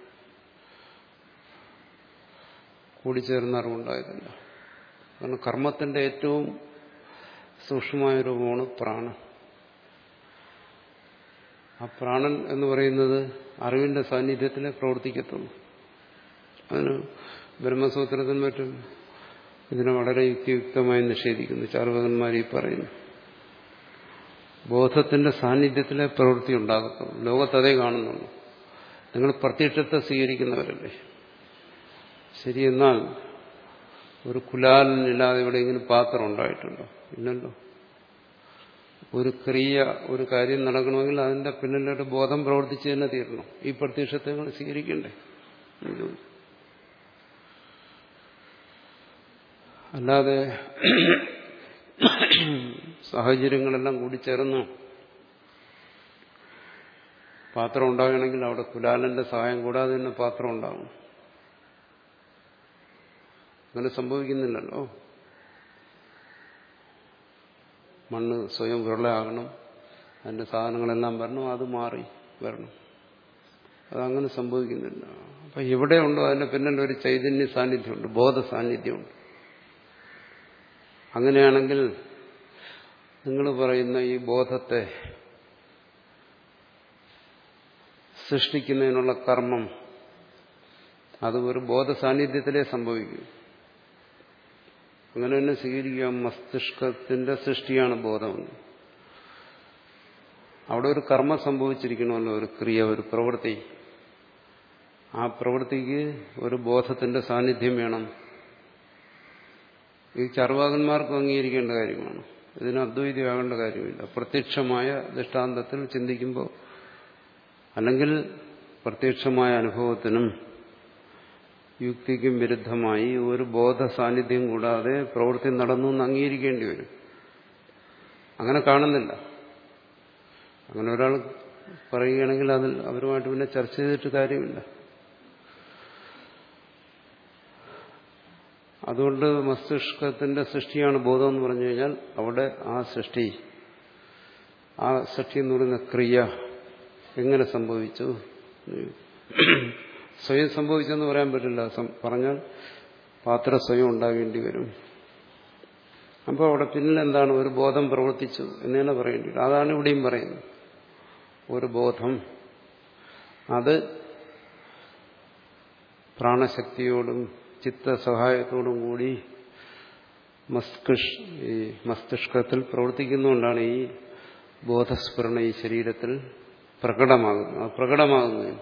കൂടിച്ചേർന്ന അറിവുണ്ടായതല്ല കാരണം കർമ്മത്തിന്റെ ഏറ്റവും സൂക്ഷ്മമായ രൂപമാണ് പ്രാണൻ ആ പ്രാണൻ എന്ന് പറയുന്നത് അറിവിന്റെ സാന്നിധ്യത്തിലെ പ്രവർത്തിക്കത്തുള്ളൂ അതിന് ബ്രഹ്മസൂത്രത്തിന് മറ്റും ഇതിനെ വളരെ യുക്തിയുക്തമായി നിഷേധിക്കുന്നു ചാർവകന്മാർ ഈ പറയുന്നു ബോധത്തിന്റെ സാന്നിധ്യത്തിലെ പ്രവൃത്തി ഉണ്ടാകത്തുള്ളൂ ലോകത്തതേ കാണുന്നുള്ളൂ നിങ്ങൾ പ്രത്യക്ഷത്തെ സ്വീകരിക്കുന്നവരല്ലേ ശരി എന്നാൽ ഒരു കുലാലനില്ലാതെ എവിടെയെങ്കിലും പാത്രം ഉണ്ടായിട്ടുണ്ടോ ഇല്ലല്ലോ ഒരു ക്രിയ ഒരു കാര്യം നടക്കണമെങ്കിൽ അതിന്റെ പിന്നിലൊരു ബോധം പ്രവർത്തിച്ച് തന്നെ തീരണം ഈ പ്രത്യക്ഷത്തെ നിങ്ങൾ സ്വീകരിക്കണ്ടേ അല്ലാതെ സാഹചര്യങ്ങളെല്ലാം കൂടി ചേർന്ന് പാത്രം ഉണ്ടാകണമെങ്കിൽ അവിടെ കുലാലന്റെ സഹായം കൂടാതെ തന്നെ പാത്രം ഉണ്ടാകും അങ്ങനെ സംഭവിക്കുന്നില്ലല്ലോ മണ്ണ് സ്വയം വിരളയാകണം അതിന്റെ സാധനങ്ങളെല്ലാം വരണം അത് മാറി വരണം അതങ്ങനെ സംഭവിക്കുന്നില്ല അപ്പൊ എവിടെയുണ്ടോ അതിന്റെ പിന്നിൽ ഒരു ചൈതന്യ സാന്നിധ്യമുണ്ട് ബോധ സാന്നിധ്യമുണ്ട് അങ്ങനെയാണെങ്കിൽ നിങ്ങൾ പറയുന്ന ഈ ബോധത്തെ സൃഷ്ടിക്കുന്നതിനുള്ള കർമ്മം അത് ഒരു ബോധ സാന്നിധ്യത്തിലേ സംഭവിക്കും അങ്ങനെ തന്നെ സ്വീകരിക്കുക മസ്തിഷ്കത്തിന്റെ സൃഷ്ടിയാണ് ബോധം അവിടെ ഒരു കർമ്മം സംഭവിച്ചിരിക്കണമല്ലോ ഒരു ക്രിയ ഒരു പ്രവൃത്തി ആ പ്രവൃത്തിക്ക് ഒരു ബോധത്തിന്റെ സാന്നിധ്യം വേണം ഈ ചർവാകന്മാർക്ക് അംഗീകരിക്കേണ്ട കാര്യമാണ് ഇതിന് അദ്വൈതമാകേണ്ട കാര്യമില്ല പ്രത്യക്ഷമായ ദൃഷ്ടാന്തത്തിൽ ചിന്തിക്കുമ്പോൾ അല്ലെങ്കിൽ പ്രത്യക്ഷമായ അനുഭവത്തിനും യുക്തിക്കും വിരുദ്ധമായി ഒരു ബോധ സാന്നിധ്യം കൂടാതെ പ്രവൃത്തി നടന്നു എന്ന് അംഗീകരിക്കേണ്ടി വരും അങ്ങനെ കാണുന്നില്ല അങ്ങനെ ഒരാൾ പറയുകയാണെങ്കിൽ അതിൽ അവരുമായിട്ട് പിന്നെ ചർച്ച ചെയ്തിട്ട് കാര്യമില്ല അതുകൊണ്ട് മസ്തിഷ്കത്തിന്റെ സൃഷ്ടിയാണ് ബോധം എന്ന് പറഞ്ഞു കഴിഞ്ഞാൽ അവിടെ ആ സൃഷ്ടി ആ സൃഷ്ടി എന്ന് പറയുന്ന ക്രിയ എങ്ങനെ സംഭവിച്ചു സ്വയം സംഭവിച്ചെന്ന് പറയാൻ പറ്റില്ല പറഞ്ഞാൽ പാത്രം സ്വയം ഉണ്ടാകേണ്ടി വരും അപ്പോൾ അവിടെ പിന്നിൽ എന്താണ് ഒരു ബോധം പ്രവർത്തിച്ചു എന്ന് തന്നെ പറയേണ്ടി വരും അതാണ് ഇവിടെയും പറയുന്നത് ഒരു ബോധം അത് പ്രാണശക്തിയോടും ചിത്തസഹായത്തോടും കൂടി മസ്തിഷ് ഈ മസ്തിഷ്കത്തിൽ പ്രവർത്തിക്കുന്നുകൊണ്ടാണ് ഈ ബോധസ്ഫുരണ ഈ ശരീരത്തിൽ പ്രകടമാകുന്നു അത് പ്രകടമാകുന്നതിന്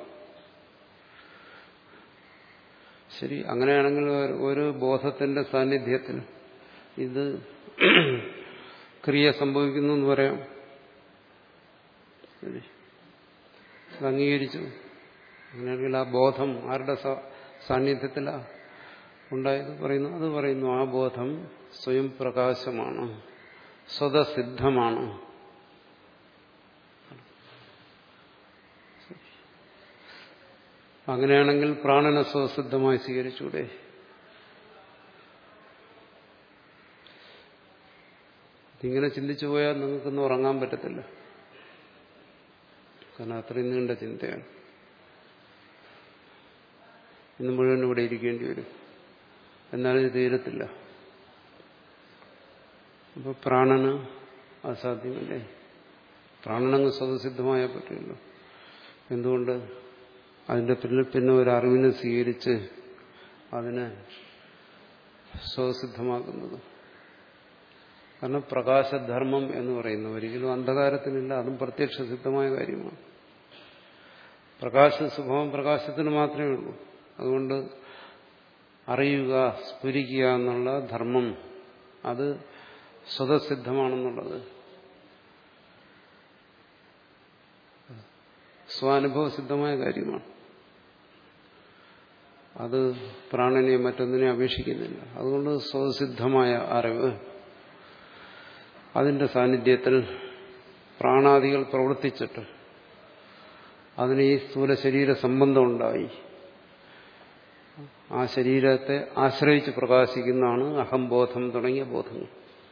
ശരി അങ്ങനെയാണെങ്കിൽ ഒരു- ഒരു ബോധത്തിന്റെ സാന്നിധ്യത്തിൽ ഇത് ക്രിയ സംഭവിക്കുന്നു എന്ന് പറയാം ശരി അത് അംഗീകരിച്ചു അങ്ങനെയാണെങ്കിൽ ആ ബോധം ആരുടെ സ- സാന്നിധ്യത്തിലാ ഉണ്ടായത് പറയുന്നു അത് പറയുന്നു ആ ബോധം സ്വയം പ്രകാശമാണ് സ്വതസിദ്ധമാണ് അങ്ങനെയാണെങ്കിൽ പ്രാണനെ സ്വസിദ്ധമായി സ്വീകരിച്ചൂടെ ഇതിങ്ങനെ ചിന്തിച്ചു പോയാൽ നിങ്ങൾക്കൊന്നും ഉറങ്ങാൻ പറ്റത്തില്ല കാരണം അത്രയും നീണ്ട ചിന്തയാണ് ഇന്ന് മുഴുവൻ ഇവിടെ ഇരിക്കേണ്ടി വരും എന്നാലും ഇത് തീരത്തില്ല അപ്പോൾ പ്രാണന് അസാധ്യമല്ലേ പ്രാണനങ്ങ് സ്വതസിദ്ധമായാൽ പറ്റില്ലല്ലോ എന്തുകൊണ്ട് അതിന്റെ പിന്നിൽ പിന്നെ ഒരു അറിവിനെ സ്വീകരിച്ച് അതിനെ സ്വസിദ്ധമാക്കുന്നത് കാരണം പ്രകാശധർമ്മം എന്ന് പറയുന്ന ഒരിക്കലും അന്ധകാരത്തിനില്ല അതും പ്രത്യക്ഷ സിദ്ധമായ കാര്യമാണ് പ്രകാശ സ്വഭാവം പ്രകാശത്തിന് മാത്രമേ ഉള്ളൂ അതുകൊണ്ട് അറിയുക സ്ഫുരിക്കുക എന്നുള്ള ധർമ്മം അത് സ്വതസിദ്ധമാണെന്നുള്ളത് സ്വാനുഭവ സിദ്ധമായ കാര്യമാണ് അത് പ്രാണനെ മറ്റൊന്നിനെ അപേക്ഷിക്കുന്നില്ല അതുകൊണ്ട് സ്വസിദ്ധമായ അറിവ് അതിന്റെ സാന്നിധ്യത്തിൽ പ്രാണാദികൾ പ്രവർത്തിച്ചിട്ട് അതിന് ഈ സ്ഥൂല ശരീര സംബന്ധം ഉണ്ടായി ആ ശരീരത്തെ ആശ്രയിച്ച് പ്രകാശിക്കുന്നതാണ് അഹംബോധം തുടങ്ങിയ ബോധങ്ങൾ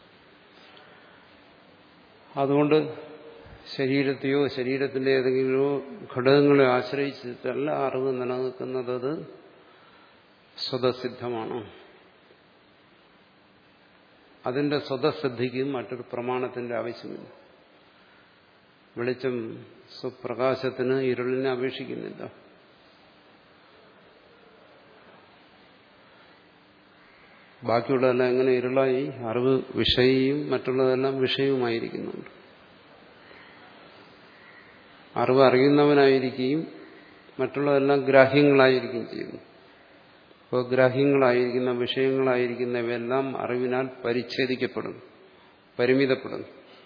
അതുകൊണ്ട് ശരീരത്തെയോ ശരീരത്തിന്റെ ഏതെങ്കിലുമോ ഘടകങ്ങളെ ആശ്രയിച്ചിട്ടല്ല അറിവ് നിലനിൽക്കുന്നത് അത് സ്വതസിദ്ധമാണ് അതിന്റെ സ്വതസിദ്ധിക്ക് മറ്റൊരു പ്രമാണത്തിന്റെ ആവശ്യമില്ല വെളിച്ചം സ്വപ്രകാശത്തിന് ഇരുളിനെ അപേക്ഷിക്കുന്നില്ല ബാക്കിയുള്ളതെല്ലാം എങ്ങനെ ഇരുളായി അറിവ് വിഷയിയും മറ്റുള്ളതെല്ലാം വിഷയവുമായിരിക്കുന്നുണ്ട് അറിവ് അറിയുന്നവനായിരിക്കുകയും മറ്റുള്ളതെല്ലാം ഗ്രാഹ്യങ്ങളായിരിക്കുകയും ചെയ്യുന്നു അപ്പോൾ ഗ്രാഹ്യങ്ങളായിരിക്കുന്ന വിഷയങ്ങളായിരിക്കുന്നവയെല്ലാം അറിവിനാൽ പരിച്ഛേദിക്കപ്പെടുന്നു പരിമിതപ്പെടുന്നു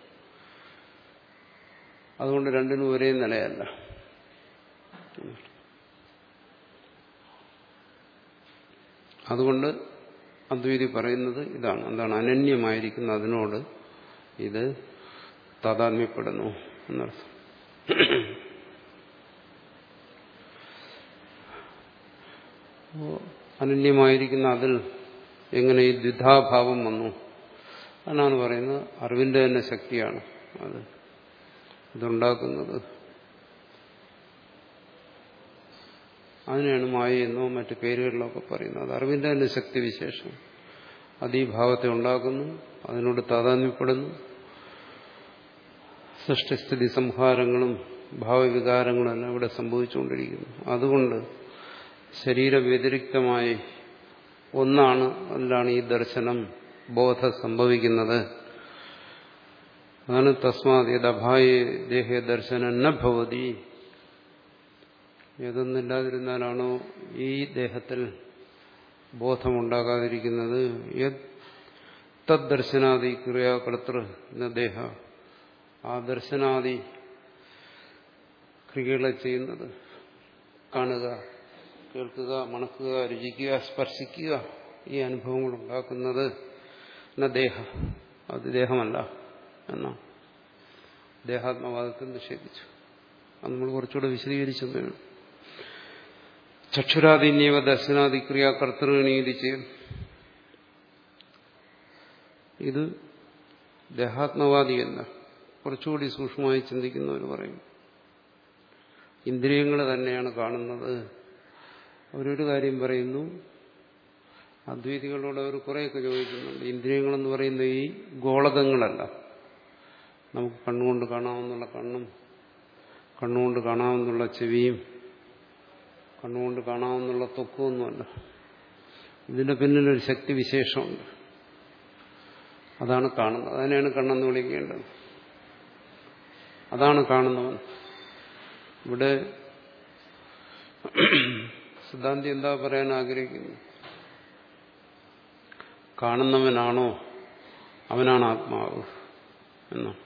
അതുകൊണ്ട് രണ്ടിനും ഒരേ നിലയല്ല അതുകൊണ്ട് അദ്വൈതി പറയുന്നത് ഇതാണ് എന്താണ് അനന്യമായിരിക്കുന്ന അതിനോട് ഇത് താതാത്മ്യപ്പെടുന്നു എന്നർത്ഥം അനന്യമായിരിക്കുന്ന അതിൽ എങ്ങനെ ഈ ദ്വിധാഭാവം വന്നു എന്നാണ് പറയുന്നത് അറിവിന്റെ തന്നെ ശക്തിയാണ് അത് ഇതുണ്ടാക്കുന്നത് അതിനെയാണ് മായ എന്നോ മറ്റു പേരുകളിലൊക്കെ പറയുന്നത് അത് അറിവിന്റെ തന്നെ ശക്തി വിശേഷം അത് ഈ ഭാവത്തെ ഉണ്ടാക്കുന്നു അതിനോട് താതാത്മ്യപ്പെടുന്നു സൃഷ്ടിസ്ഥിതി സംഹാരങ്ങളും ഭാവവികാരങ്ങളും എല്ലാം ഇവിടെ സംഭവിച്ചുകൊണ്ടിരിക്കുന്നു അതുകൊണ്ട് ശരീരവ്യതിരിക്തമായി ഒന്നാണ് അതിലാണ് ഈ ദർശനം ബോധം സംഭവിക്കുന്നത് അതാണ് തസ്മാത് യഥഭായ ദേഹ ദർശനം ന ഭവതി ഏതൊന്നില്ലാതിരുന്നാലാണോ ഈ ദേഹത്തിൽ ബോധമുണ്ടാകാതിരിക്കുന്നത് തദ്ദർശനാദി ക്രിയാകർത്തൃ എന്ന ദേഹ ആ ദർശനാദി ക്രിയകളെ ചെയ്യുന്നത് കാണുക കേൾക്കുക മണക്കുക രുചിക്കുക സ്പർശിക്കുക ഈ അനുഭവങ്ങൾ ഉണ്ടാക്കുന്നത് എന്ന ദേഹ അത് ദേഹമല്ല എന്നാണ് ദേഹാത്മവാദത്തെ നിഷേധിച്ചു അത് നമ്മൾ കുറച്ചുകൂടെ വിശദീകരിച്ചതേ ചക്ഷുരാദിന്യവ ദർശനാദി ക്രിയ കർത്തൃനീതി ചെയ്യും ഇത് ദേഹാത്മവാദിയല്ല കുറച്ചുകൂടി സൂക്ഷ്മമായി ചിന്തിക്കുന്നവർ പറയും ഇന്ദ്രിയങ്ങൾ തന്നെയാണ് കാണുന്നത് അവരൊരു കാര്യം പറയുന്നു അദ്വൈതികളോട് അവർ കുറേയൊക്കെ ചോദിക്കുന്നുണ്ട് ഇന്ദ്രിയങ്ങളെന്ന് പറയുന്ന ഈ ഗോളകങ്ങളല്ല നമുക്ക് കണ്ണുകൊണ്ട് കാണാവുന്നുള്ള കണ്ണും കണ്ണുകൊണ്ട് കാണാവുന്നുള്ള ചെവിയും കണ്ണുകൊണ്ട് കാണാവുന്നുള്ള തൊക്കുമൊന്നുമല്ല ഇതിന്റെ പിന്നിലൊരു ശക്തി വിശേഷമുണ്ട് അതാണ് കാണുന്നത് അതിനെയാണ് കണ്ണെന്ന് വിളിക്കേണ്ടത് അതാണ് കാണുന്നവൻ ഇവിടെ സിദ്ധാന്തി എന്താ പറയാൻ ആഗ്രഹിക്കുന്നു കാണുന്നവനാണോ അവനാണ് ആത്മാവ് എന്നാണ്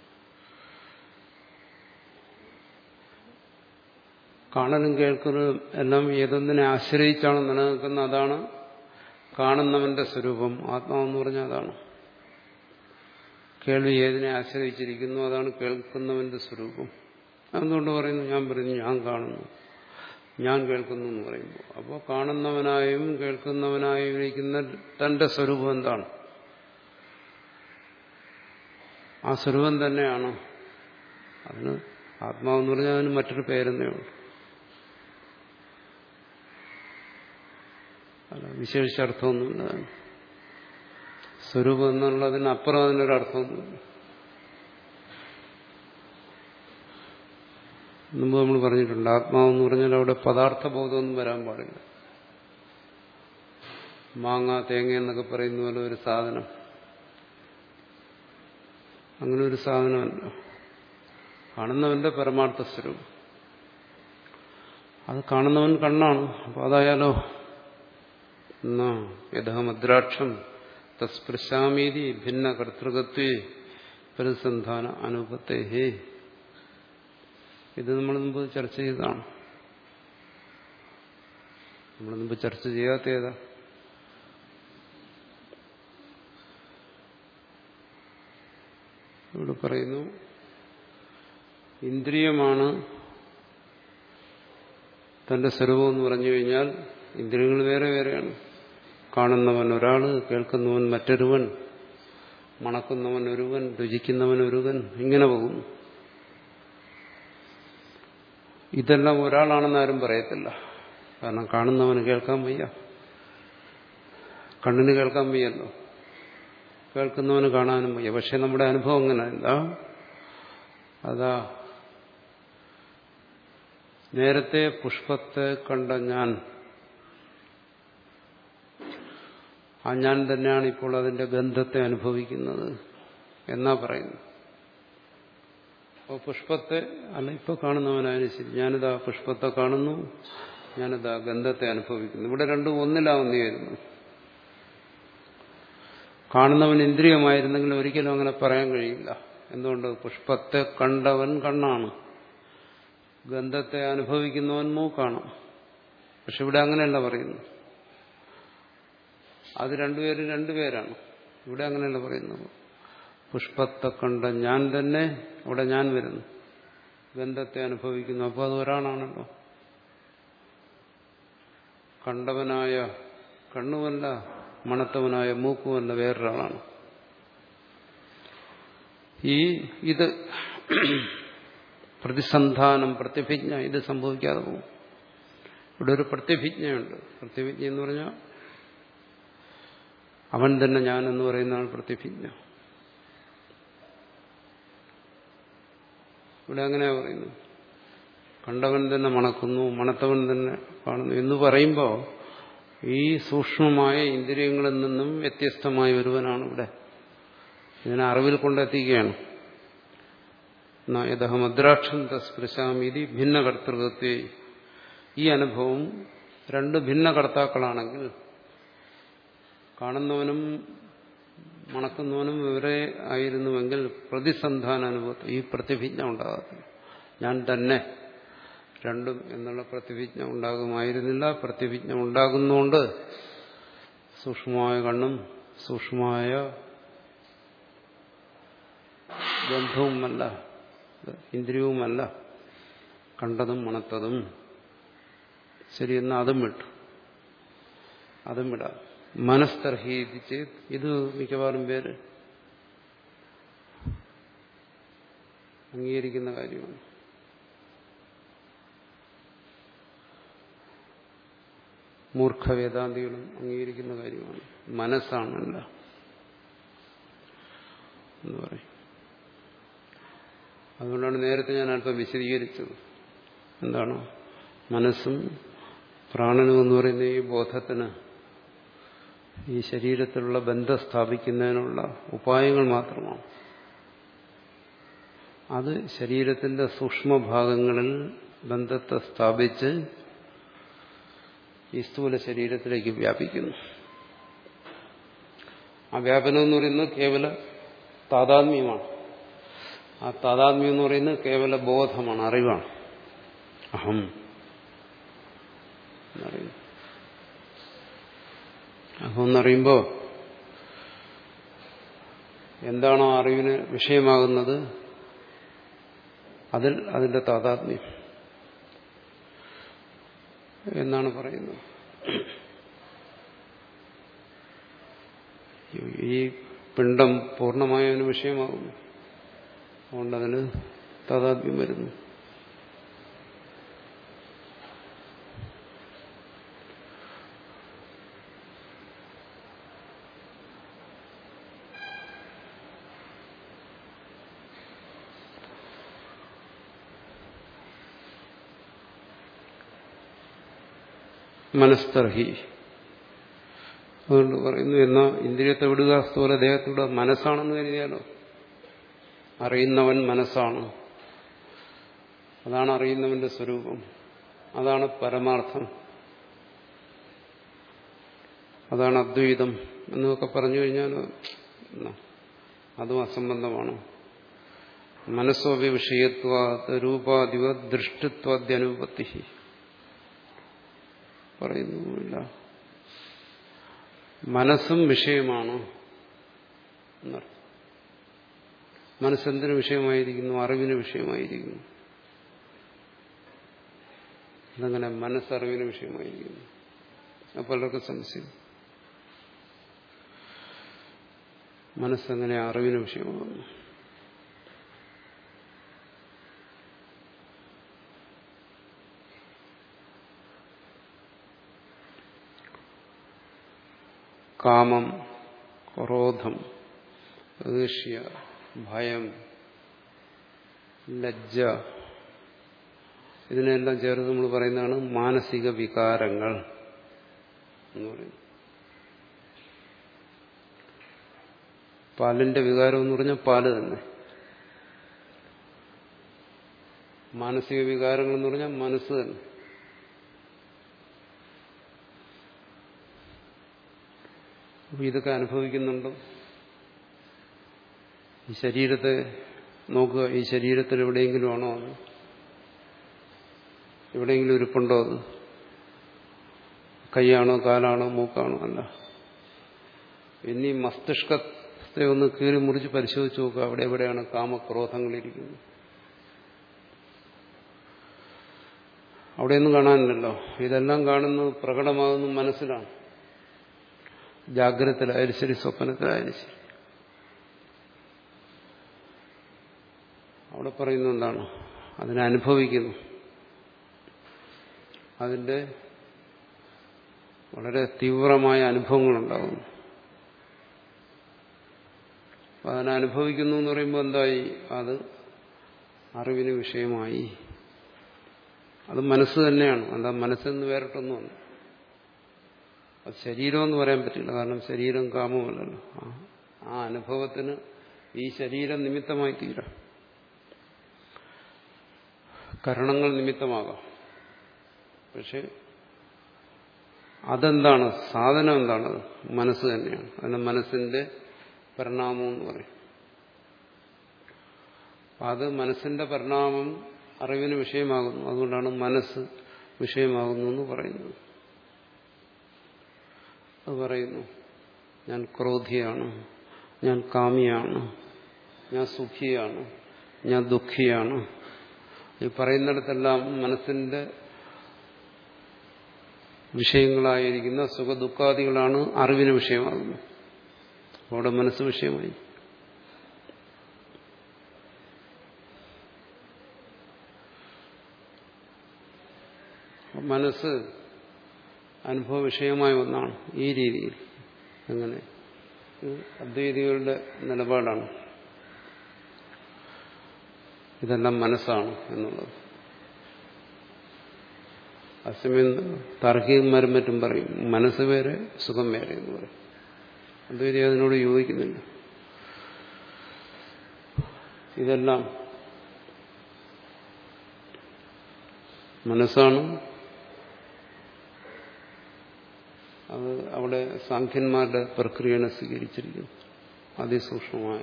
കാണലും കേൾക്കലും എല്ലാം ഏതൊന്നിനെ ആശ്രയിച്ചാണ് നിലനിൽക്കുന്നത് അതാണ് കാണുന്നവന്റെ സ്വരൂപം ആത്മാവെന്ന് പറഞ്ഞാൽ അതാണ് കേൾവി ഏതിനെ ആശ്രയിച്ചിരിക്കുന്നു അതാണ് കേൾക്കുന്നവന്റെ സ്വരൂപം അതുകൊണ്ട് പറയുന്നു ഞാൻ പറയുന്നു ഞാൻ കാണുന്നു ഞാൻ കേൾക്കുന്നു എന്ന് പറയുമ്പോൾ അപ്പോൾ കാണുന്നവനായും കേൾക്കുന്നവനായും ഇരിക്കുന്ന തന്റെ സ്വരൂപം എന്താണ് ആ സ്വരൂപം തന്നെയാണ് അതിന് ആത്മാവെന്ന് പറഞ്ഞാൽ അതിന് മറ്റൊരു പേരെന്നേ ഉള്ളൂ അല്ല വിശേഷിച്ച അർത്ഥമൊന്നുമില്ല സ്വരൂപം എന്നുള്ളതിനപ്പുറം അതിനൊരർത്ഥമൊന്നുമില്ല മുമ്പ് നമ്മൾ പറഞ്ഞിട്ടുണ്ട് ആത്മാവെന്ന് പറഞ്ഞാൽ അവിടെ പദാർത്ഥ ബോധമൊന്നും വരാൻ പാടില്ല മാങ്ങ തേങ്ങ എന്നൊക്കെ പറയുന്ന പോലെ ഒരു സാധനം അങ്ങനെ ഒരു സാധനമല്ല കാണുന്നവന്റെ പരമാർത്ഥ സ്വരൂപം അത് കാണുന്നവൻ കണ്ണാണ് അപ്പൊ അതായാലോ എന്നാ യഥാമദ്രാക്ഷം തസ്പൃശാമീതി ഭിന്ന കർത്തൃകത്വേ പരിസന്ധാന അനുപത്തെ ഹേ ഇത് നമ്മൾ മുമ്പ് ചർച്ച ചെയ്തതാണ് നമ്മൾ മുമ്പ് ചർച്ച ചെയ്യാത്ത ഏതാ ഇവിടെ പറയുന്നു ഇന്ദ്രിയമാണ് തന്റെ സ്വരൂപം എന്ന് പറഞ്ഞു കഴിഞ്ഞാൽ ഇന്ദ്രിയങ്ങൾ വേറെ വേറെയാണ് കാണുന്നവൻ ഒരാൾ കേൾക്കുന്നവൻ മറ്റൊരുവൻ മണക്കുന്നവൻ ഒരുവൻ രുചിക്കുന്നവൻ ഒരുവൻ ഇങ്ങനെ പോകുന്നു ഇതെല്ലാം ഒരാളാണെന്ന് ആരും പറയത്തില്ല കാരണം കാണുന്നവന് കേൾക്കാൻ വയ്യ കണ്ണിന് കേൾക്കാൻ വയ്യല്ലോ കേൾക്കുന്നവന് കാണാനും വയ്യ പക്ഷെ നമ്മുടെ അനുഭവം അങ്ങനെ എന്താ അതാ നേരത്തെ പുഷ്പത്തെ കണ്ട ഞാൻ ആ ഞാൻ തന്നെയാണ് ഇപ്പോൾ അതിന്റെ ഗന്ധത്തെ അനുഭവിക്കുന്നത് എന്നാ പറയുന്നു അപ്പോൾ പുഷ്പത്തെ അല്ല ഇപ്പൊ കാണുന്നവനായാലും ശരി ഞാനിതാ പുഷ്പത്തെ കാണുന്നു ഞാനിതാ ഗന്ധത്തെ അനുഭവിക്കുന്നു ഇവിടെ രണ്ടും ഒന്നിലാവുന്നതായിരുന്നു കാണുന്നവൻ ഇന്ദ്രിയമായിരുന്നെങ്കിൽ ഒരിക്കലും അങ്ങനെ പറയാൻ കഴിയില്ല എന്തുകൊണ്ട് പുഷ്പത്തെ കണ്ടവൻ കണ്ണാണ് ഗന്ധത്തെ അനുഭവിക്കുന്നവൻ മൂക്കാണ് പക്ഷെ ഇവിടെ അങ്ങനെയല്ല പറയുന്നു അത് രണ്ടുപേരും രണ്ടുപേരാണ് ഇവിടെ അങ്ങനെയല്ല പറയുന്നത് പുഷ്പത്തെ കണ്ട ഞാൻ തന്നെ അവിടെ ഞാൻ വരുന്നു ഗന്ധത്തെ അനുഭവിക്കുന്നു അപ്പോൾ അത് ഒരാളാണല്ലോ കണ്ടവനായ കണ്ണുമല്ല മണത്തവനായ മൂക്കുമല്ല വേറൊരാളാണ് ഈ ഇത് പ്രതിസന്ധാനം പ്രതിഭിജ്ഞ ഇത് സംഭവിക്കാതെ പോകും ഇവിടെ ഒരു പ്രതിഭിജ്ഞയുണ്ട് പ്രതിഭിജ്ഞ എന്ന് പറഞ്ഞാൽ അവൻ തന്നെ ഞാൻ എന്ന് പറയുന്നതാണ് പ്രതിഭിജ്ഞ ഇവിടെ അങ്ങനെയാ പറയുന്നു കണ്ടവൻ തന്നെ മണക്കുന്നു മണത്തവൻ തന്നെ കാണുന്നു എന്ന് പറയുമ്പോൾ ഈ സൂക്ഷ്മമായ ഇന്ദ്രിയങ്ങളിൽ നിന്നും വ്യത്യസ്തമായ ഒരുവനാണ് ഇവിടെ ഇതിനെ അറിവിൽ കൊണ്ടെത്തിക്കുകയാണ് യഥമദ്രാക്ഷം തസ്പൃശാമീതി ഭിന്ന കർത്തൃകത്വേ ഈ അനുഭവം രണ്ട് ഭിന്ന കർത്താക്കളാണെങ്കിൽ കാണുന്നവനും മണക്കുന്നവനും ഇവരെ ആയിരുന്നുവെങ്കിൽ പ്രതിസന്ധാന അനുഭവത്തിൽ ഈ പ്രതിഭിജ്ഞ ഉണ്ടാകത്തില്ല ഞാൻ തന്നെ രണ്ടും എന്നുള്ള പ്രതിഭിജ്ഞ ഉണ്ടാകുമായിരുന്നില്ല പ്രതിഭിജ്ഞ ഉണ്ടാകുന്നതുകൊണ്ട് സൂക്ഷ്മമായ കണ്ണും സൂക്ഷ്മമായ ബന്ധവുമല്ല ഇന്ദ്രിയവുമല്ല കണ്ടതും മണത്തതും ശരിയെന്ന് അതും വിട്ടു അതും വിടാം മനസ്തർഹീതിച്ച് ഇത് മിക്കവാറും പേര് അംഗീകരിക്കുന്ന കാര്യമാണ് മൂർഖ വേദാന്തികളും അംഗീകരിക്കുന്ന കാര്യമാണ് മനസ്സാണല്ല എന്ന് പറയും അതുകൊണ്ടാണ് നേരത്തെ ഞാൻ അല്പം വിശദീകരിച്ചത് എന്താണ് മനസ്സും പ്രാണനും എന്ന് പറയുന്ന ഈ ബോധത്തിന് ഈ ശരീരത്തിലുള്ള ബന്ധം സ്ഥാപിക്കുന്നതിനുള്ള ഉപായങ്ങൾ മാത്രമാണ് അത് ശരീരത്തിന്റെ സൂക്ഷ്മഭാഗങ്ങളിൽ ബന്ധത്തെ സ്ഥാപിച്ച് ഈ സ്ഥൂല ശരീരത്തിലേക്ക് വ്യാപിക്കുന്നു ആ വ്യാപനം എന്ന് പറയുന്നത് കേവല താതാത്മ്യമാണ് ആ താതാത്മ്യം എന്ന് പറയുന്നത് കേവല ബോധമാണ് അറിവാണ് അഹം എന്നറിയുന്നു അഹം എന്നറിയുമ്പോൾ എന്താണോ അറിവിന് വിഷയമാകുന്നത് അതിൽ അതിന്റെ താതാത്മ്യം എന്നാണ് പറയുന്നത് ഈ പിണ്ടം പൂർണ്ണമായ ഒരു വിഷയമാകുന്നു അതുകൊണ്ട് അതിന് താതാത്മ്യം വരുന്നു മനസ്തർഹി അതുകൊണ്ട് പറയുന്നു എന്നാ ഇന്ദ്രിയത്തെ വിടുക സ്ഥൂല ദേഹത്തിലൂടെ മനസ്സാണെന്ന് കരുതിയാലോ അറിയുന്നവൻ മനസ്സാണ് അതാണ് അറിയുന്നവന്റെ സ്വരൂപം അതാണ് പരമാർത്ഥം അതാണ് അദ്വൈതം എന്നൊക്കെ പറഞ്ഞു കഴിഞ്ഞാൽ അതും അസംബന്ധമാണ് മനസ്സോപി വിഷയത്വ രൂപാധിപ ദൃഷ്ടിത്വാദ്യനുപത്തി പറയുന്നുമില്ല മനസ്സും വിഷയമാണ് എന്നർത്ഥം മനസ്സെന്തിന് വിഷയമായിരിക്കുന്നു അറിവിന് വിഷയമായിരിക്കുന്നു അതങ്ങനെ മനസ്സറിവിന് വിഷയമായിരിക്കുന്നു അപ്പോൾ പലർക്കും സംശയം മനസ്സെങ്ങനെ അറിവിന് വിഷയമാകുന്നു കാമം ക്രോധം ഈഷ്യ ഭയം ലജ്ജ ഇതിനെല്ലാം ചേർത്ത് നമ്മൾ പറയുന്നതാണ് മാനസിക വികാരങ്ങൾ എന്ന് പറയുന്നത് പാലിന്റെ വികാരം എന്ന് പറഞ്ഞാൽ പാല് തന്നെ മാനസിക വികാരങ്ങൾ എന്ന് പറഞ്ഞാൽ മനസ്സ് തന്നെ അപ്പൊ ഇതൊക്കെ അനുഭവിക്കുന്നുണ്ടോ ഈ ശരീരത്തെ നോക്കുക ഈ ശരീരത്തിൽ എവിടെയെങ്കിലും ആണോ അത് എവിടെയെങ്കിലും ഇരിപ്പുണ്ടോ അത് കൈയാണോ കാലാണോ മൂക്കാണോ അല്ല ഇനി മസ്തിഷ്കത്തെ ഒന്ന് കീറി മുറിച്ച് പരിശോധിച്ച് നോക്കുക അവിടെ എവിടെയാണ് കാമക്രോധങ്ങളിരിക്കുന്നത് അവിടെയൊന്നും കാണാനില്ലല്ലോ ഇതെല്ലാം കാണുന്നത് പ്രകടമാകുന്നു മനസ്സിലാണ് ജാഗ്രതത്തിലായാലും ശരി സ്വപ്നത്തിലായാലും ശരി അവിടെ പറയുന്നത് എന്താണ് അതിനെ അനുഭവിക്കുന്നു അതിന്റെ വളരെ തീവ്രമായ അനുഭവങ്ങളുണ്ടാകുന്നു അപ്പം അതിനെ അനുഭവിക്കുന്നു എന്ന് പറയുമ്പോൾ എന്തായി അത് അറിവിന് വിഷയമായി അത് മനസ്സ് തന്നെയാണ് അല്ല മനസ്സെന്ന് വേറിട്ടൊന്നുമല്ല അത് ശരീരമെന്ന് പറയാൻ പറ്റില്ല കാരണം ശരീരം കാമമല്ലല്ലോ ആ അനുഭവത്തിന് ഈ ശരീരം നിമിത്തമായി തീരാം കരണങ്ങൾ നിമിത്തമാകാം പക്ഷെ അതെന്താണ് സാധനം എന്താണ് മനസ്സ് തന്നെയാണ് അതിന് മനസ്സിന്റെ പരിണാമം എന്ന് പറയും അത് മനസ്സിന്റെ പരിണാമം അറിവിന് വിഷയമാകുന്നു അതുകൊണ്ടാണ് മനസ്സ് വിഷയമാകുന്നു എന്ന് പറയുന്നത് അത് പറയുന്നു ഞാൻ ക്രോധിയാണ് ഞാൻ കാമിയാണ് ഞാൻ സുഖിയാണ് ഞാൻ ദുഃഖിയാണ് ഈ പറയുന്നിടത്തെല്ലാം മനസ്സിന്റെ വിഷയങ്ങളായിരിക്കുന്ന സുഖദുഃഖാദികളാണ് അറിവിന് വിഷയമാകുന്നത് അവിടെ മനസ്സ് വിഷയമായി മനസ്സ് അനുഭവ വിഷയമായ ഒന്നാണ് ഈ രീതിയിൽ അങ്ങനെ അദ്വൈതികളുടെ നിലപാടാണ് ഇതെല്ലാം മനസ്സാണ് എന്നുള്ളത് അസമയം താർക്കികന്മാരും മറ്റും പറയും മനസ്സ് വേറെ സുഖം വേറെ എന്ന് പറയും അദ്വൈതി അതിനോട് യോജിക്കുന്നില്ല ഇതെല്ലാം മനസ്സാണ് അത് അവിടെ സാഖ്യന്മാരുടെ പ്രക്രിയയാണ് സ്വീകരിച്ചിരിക്കുന്നു അതിസൂക്ഷ്മമായ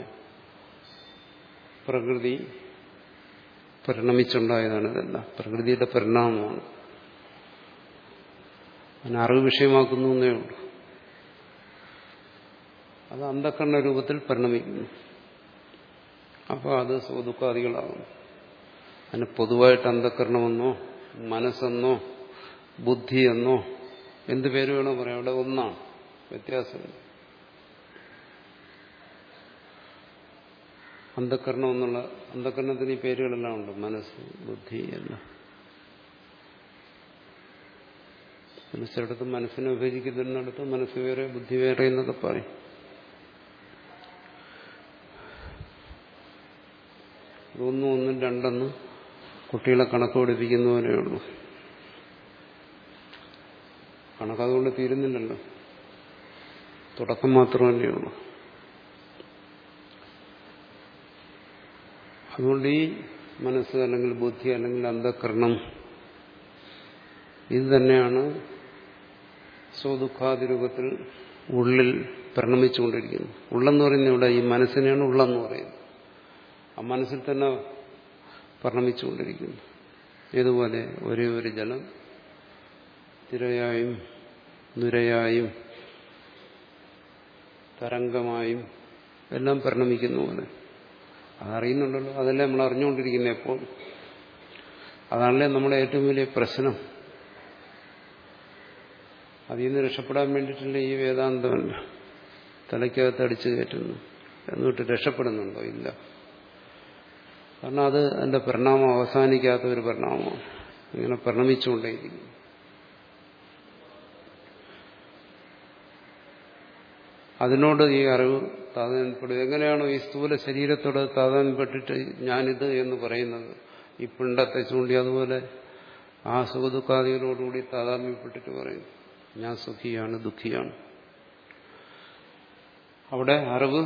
പ്രകൃതി പരിണമിച്ചുണ്ടായതാണ് ഇതെല്ലാം പ്രകൃതിയുടെ പരിണാമമാണ് അതിനെ അറിവ് വിഷയമാക്കുന്നു എന്നേ ഉള്ളൂ അത് അന്ധക്കരണ രൂപത്തിൽ പരിണമിക്കുന്നു അപ്പോൾ അത് സുഖദുഃഖാദികളാകുന്നു അതിന് പൊതുവായിട്ട് അന്ധക്കരണമെന്നോ മനസ്സെന്നോ ബുദ്ധിയെന്നോ എന്ത് പേര് വേണോ പറയാം അവിടെ ഒന്നാണ് വ്യത്യാസമില്ല അന്ധക്കരണം എന്നുള്ള അന്ധക്കരണത്തിന് ഈ പേരുകളെല്ലാം ഉണ്ട് മനസ്സ് ബുദ്ധി എല്ലാം പിന്നെ ചിലടത്ത് മനസ്സിനെ വിഭജിക്കുന്നിടത്ത് മനസ്സ് വേറെ ബുദ്ധി വേറെ എന്നൊക്കെ പറയും ഇതൊന്നും ഒന്നും രണ്ടെന്ന് കുട്ടികളെ കണക്ക് പഠിപ്പിക്കുന്ന പോലെയുള്ളൂ കണക്കതുകൊണ്ട് തീരുന്നില്ലല്ലോ തുടക്കം മാത്രമല്ലേ ഉള്ളൂ അതുകൊണ്ട് ഈ മനസ്സ് അല്ലെങ്കിൽ ബുദ്ധി അല്ലെങ്കിൽ അന്ധകരണം ഇത് തന്നെയാണ് സ്വദുഃഖാതി രൂപത്തിൽ ഉള്ളിൽ പരിണമിച്ചുകൊണ്ടിരിക്കുന്നത് ഉള്ളെന്ന് പറയുന്നത് ഇവിടെ ഈ മനസ്സിനെയാണ് ഉള്ളെന്ന് പറയുന്നത് ആ മനസ്സിൽ തന്നെ പരിണമിച്ചുകൊണ്ടിരിക്കുന്നു ഇതുപോലെ ഒരേ ഒരു ജലം തിരയായും നുരയായും തരംഗമായും എല്ലാം പരിണമിക്കുന്ന പോലെ അതറിയുന്നുണ്ടല്ലോ അതല്ലേ നമ്മൾ അറിഞ്ഞുകൊണ്ടിരിക്കുന്നത് എപ്പോൾ അതാണല്ലേ നമ്മുടെ ഏറ്റവും വലിയ പ്രശ്നം അതിൽ നിന്ന് രക്ഷപ്പെടാൻ വേണ്ടിയിട്ടല്ല ഈ വേദാന്തമല്ല തലയ്ക്കകത്ത് അടിച്ചു കയറ്റുന്നു എന്നിട്ട് രക്ഷപ്പെടുന്നുണ്ടോ ഇല്ല കാരണം അത് അതിന്റെ പരിണാമം അവസാനിക്കാത്ത ഒരു പരിണാമമാണ് ഇങ്ങനെ പരിണമിച്ചുകൊണ്ടേയിരിക്കുന്നു അതിനോട് ഈ അറിവ് താതാന്യപ്പെടും എങ്ങനെയാണോ ഈ സ്ഥൂല ശരീരത്തോട് താതാന്യപ്പെട്ടിട്ട് ഞാനിത് എന്ന് പറയുന്നത് ഈ പിണ്ടത്തെ ചൂണ്ടി അതുപോലെ ആ സുഖദുഃഖാദികളോടുകൂടി താതാത്മ്യപ്പെട്ടിട്ട് പറയും ഞാൻ സുഖിയാണ് ദുഃഖിയാണ് അവിടെ അറിവ്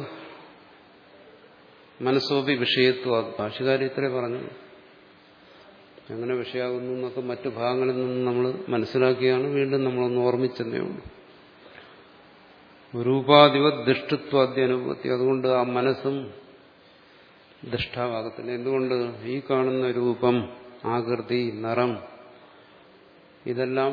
മനസ്സോപി വിഷയത്വ ഭാഷകാരി ഇത്രേ പറഞ്ഞു എങ്ങനെ വിഷയാകുന്നു എന്നൊക്കെ മറ്റു ഭാഗങ്ങളിൽ നിന്ന് നമ്മൾ മനസ്സിലാക്കിയാണ് വീണ്ടും നമ്മളൊന്ന് ഓർമ്മിച്ചെന്നേ ഉള്ളൂ രൂപാധിപ ദുഷ്ടത്വാദ്യ അനുഭവത്തി അതുകൊണ്ട് ആ മനസ്സും ദുഷ്ടാവാകത്തില്ല എന്തുകൊണ്ട് ഈ കാണുന്ന രൂപം ആകൃതി നിറം ഇതെല്ലാം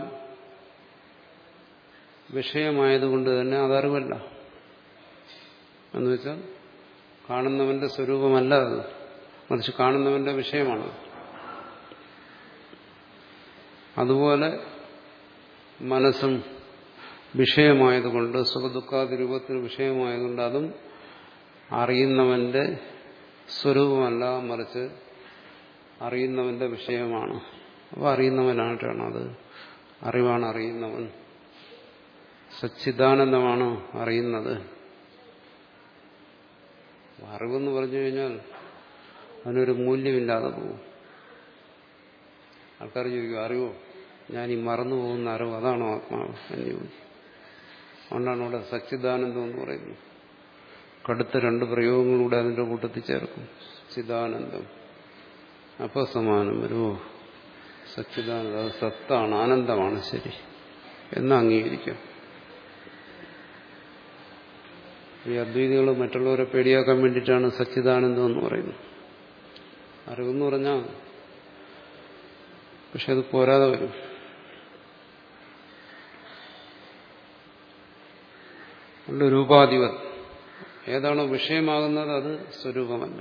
വിഷയമായതുകൊണ്ട് തന്നെ അതറിവല്ല എന്നുവെച്ചാൽ കാണുന്നവന്റെ സ്വരൂപമല്ല അത് മറിച്ച് കാണുന്നവന്റെ വിഷയമാണ് അതുപോലെ മനസ്സും വിഷയമായതുകൊണ്ട് സുഖദുഃഖാതി രൂപത്തിൽ വിഷയമായതുകൊണ്ട് അതും അറിയുന്നവന്റെ സ്വരൂപമല്ല മറിച്ച് അറിയുന്നവന്റെ വിഷയമാണ് അപ്പോൾ അറിയുന്നവനായിട്ടാണ് അത് അറിവാണ് അറിയുന്നവൻ സച്ചിദാനന്ദമാണ് അറിയുന്നത് അറിവെന്ന് പറഞ്ഞു കഴിഞ്ഞാൽ അതിനൊരു മൂല്യമില്ലാതെ പോകും ആൾക്കാർ ചോദിക്കും അറിവോ ഞാൻ ഈ മറന്നു പോകുന്ന അറിവ് അതാണോ ആത്മാവ് എന്ന് ചോദിക്കും അതുകൊണ്ടാണ് ഇവിടെ സച്ചിദാനന്ദം എന്ന് പറയുന്നത് കടുത്ത രണ്ട് പ്രയോഗങ്ങളിലൂടെ അതിന്റെ കൂട്ടത്തിൽ ചേർക്കും ചിദാനന്ദം അപസമാനം ഒരു സച്ചിദാനന്ദം അത് സത്താണ് ആനന്ദമാണ് ശരി എന്ന് അംഗീകരിക്കാം ഈ അദ്വൈതികൾ മറ്റുള്ളവരെ പേടിയാക്കാൻ വേണ്ടിയിട്ടാണ് സച്ചിദാനന്ദം എന്ന് പറയുന്നത് അറിവെന്ന് പറഞ്ഞാൽ പക്ഷെ അത് പോരാതെ വരും അതുകൊണ്ട് രൂപാധിപൻ ഏതാണോ വിഷയമാകുന്നത് അത് സ്വരൂപമല്ല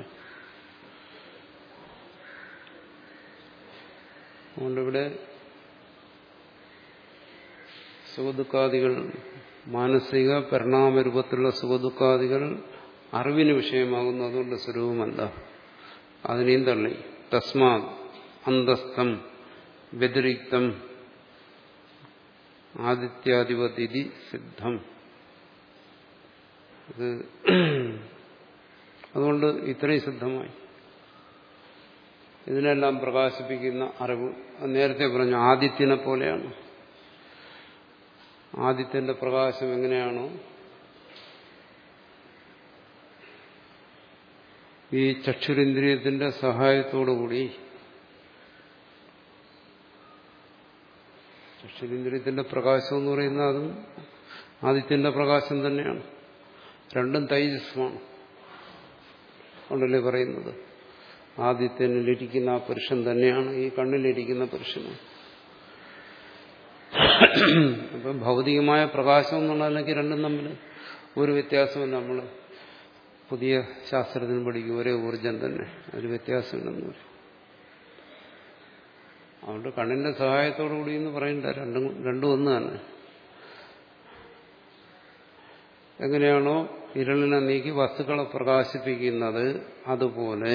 അതുകൊണ്ടിവിടെ സുഖദുഃഖാദികൾ മാനസിക പരിണാമരൂപത്തിലുള്ള സുഖദുഃഖാദികൾ അറിവിന് വിഷയമാകുന്നു അതുകൊണ്ട് സ്വരൂപമല്ല അതിനെയും തള്ളി തസ്മാ അന്തസ്ഥം വ്യതിരിക്തം ആദിത്യാധിപതി സിദ്ധം ഇത് അതുകൊണ്ട് ഇത്രയും സിദ്ധമായി ഇതിനെല്ലാം പ്രകാശിപ്പിക്കുന്ന അറിവ് നേരത്തെ പറഞ്ഞു ആദിത്യനെ പോലെയാണ് ആദിത്യന്റെ പ്രകാശം എങ്ങനെയാണോ ഈ ചക്ഷുരേന്ദ്രിയത്തിന്റെ സഹായത്തോടുകൂടി ചക്ഷുരേന്ദ്രിയത്തിന്റെ പ്രകാശം എന്ന് പറയുന്നത് അതും ആദിത്യന്റെ പ്രകാശം തന്നെയാണ് രണ്ടും തൈജസ്മാണ് കൊണ്ടല്ലേ പറയുന്നത് ആദിത്യനിലിരിക്കുന്ന ആ പുരുഷൻ തന്നെയാണ് ഈ കണ്ണിലിരിക്കുന്ന പുരുഷന് അപ്പം ഭൗതികമായ പ്രകാശം എന്നുള്ളതിലേക്ക് രണ്ടും തമ്മിൽ ഒരു വ്യത്യാസമില്ല നമ്മൾ പുതിയ ശാസ്ത്രത്തിന് പഠിക്കും ഒരേ ഊർജം തന്നെ ഒരു വ്യത്യാസമില്ലെന്ന് പറയും അതുകൊണ്ട് കണ്ണിന്റെ സഹായത്തോടു കൂടി എന്ന് പറയണ്ട രണ്ടും രണ്ടും ഒന്ന് തന്നെ എങ്ങനെയാണോ ഇരളിനെ നീക്കി വസ്തുക്കളെ പ്രകാശിപ്പിക്കുന്നത് അതുപോലെ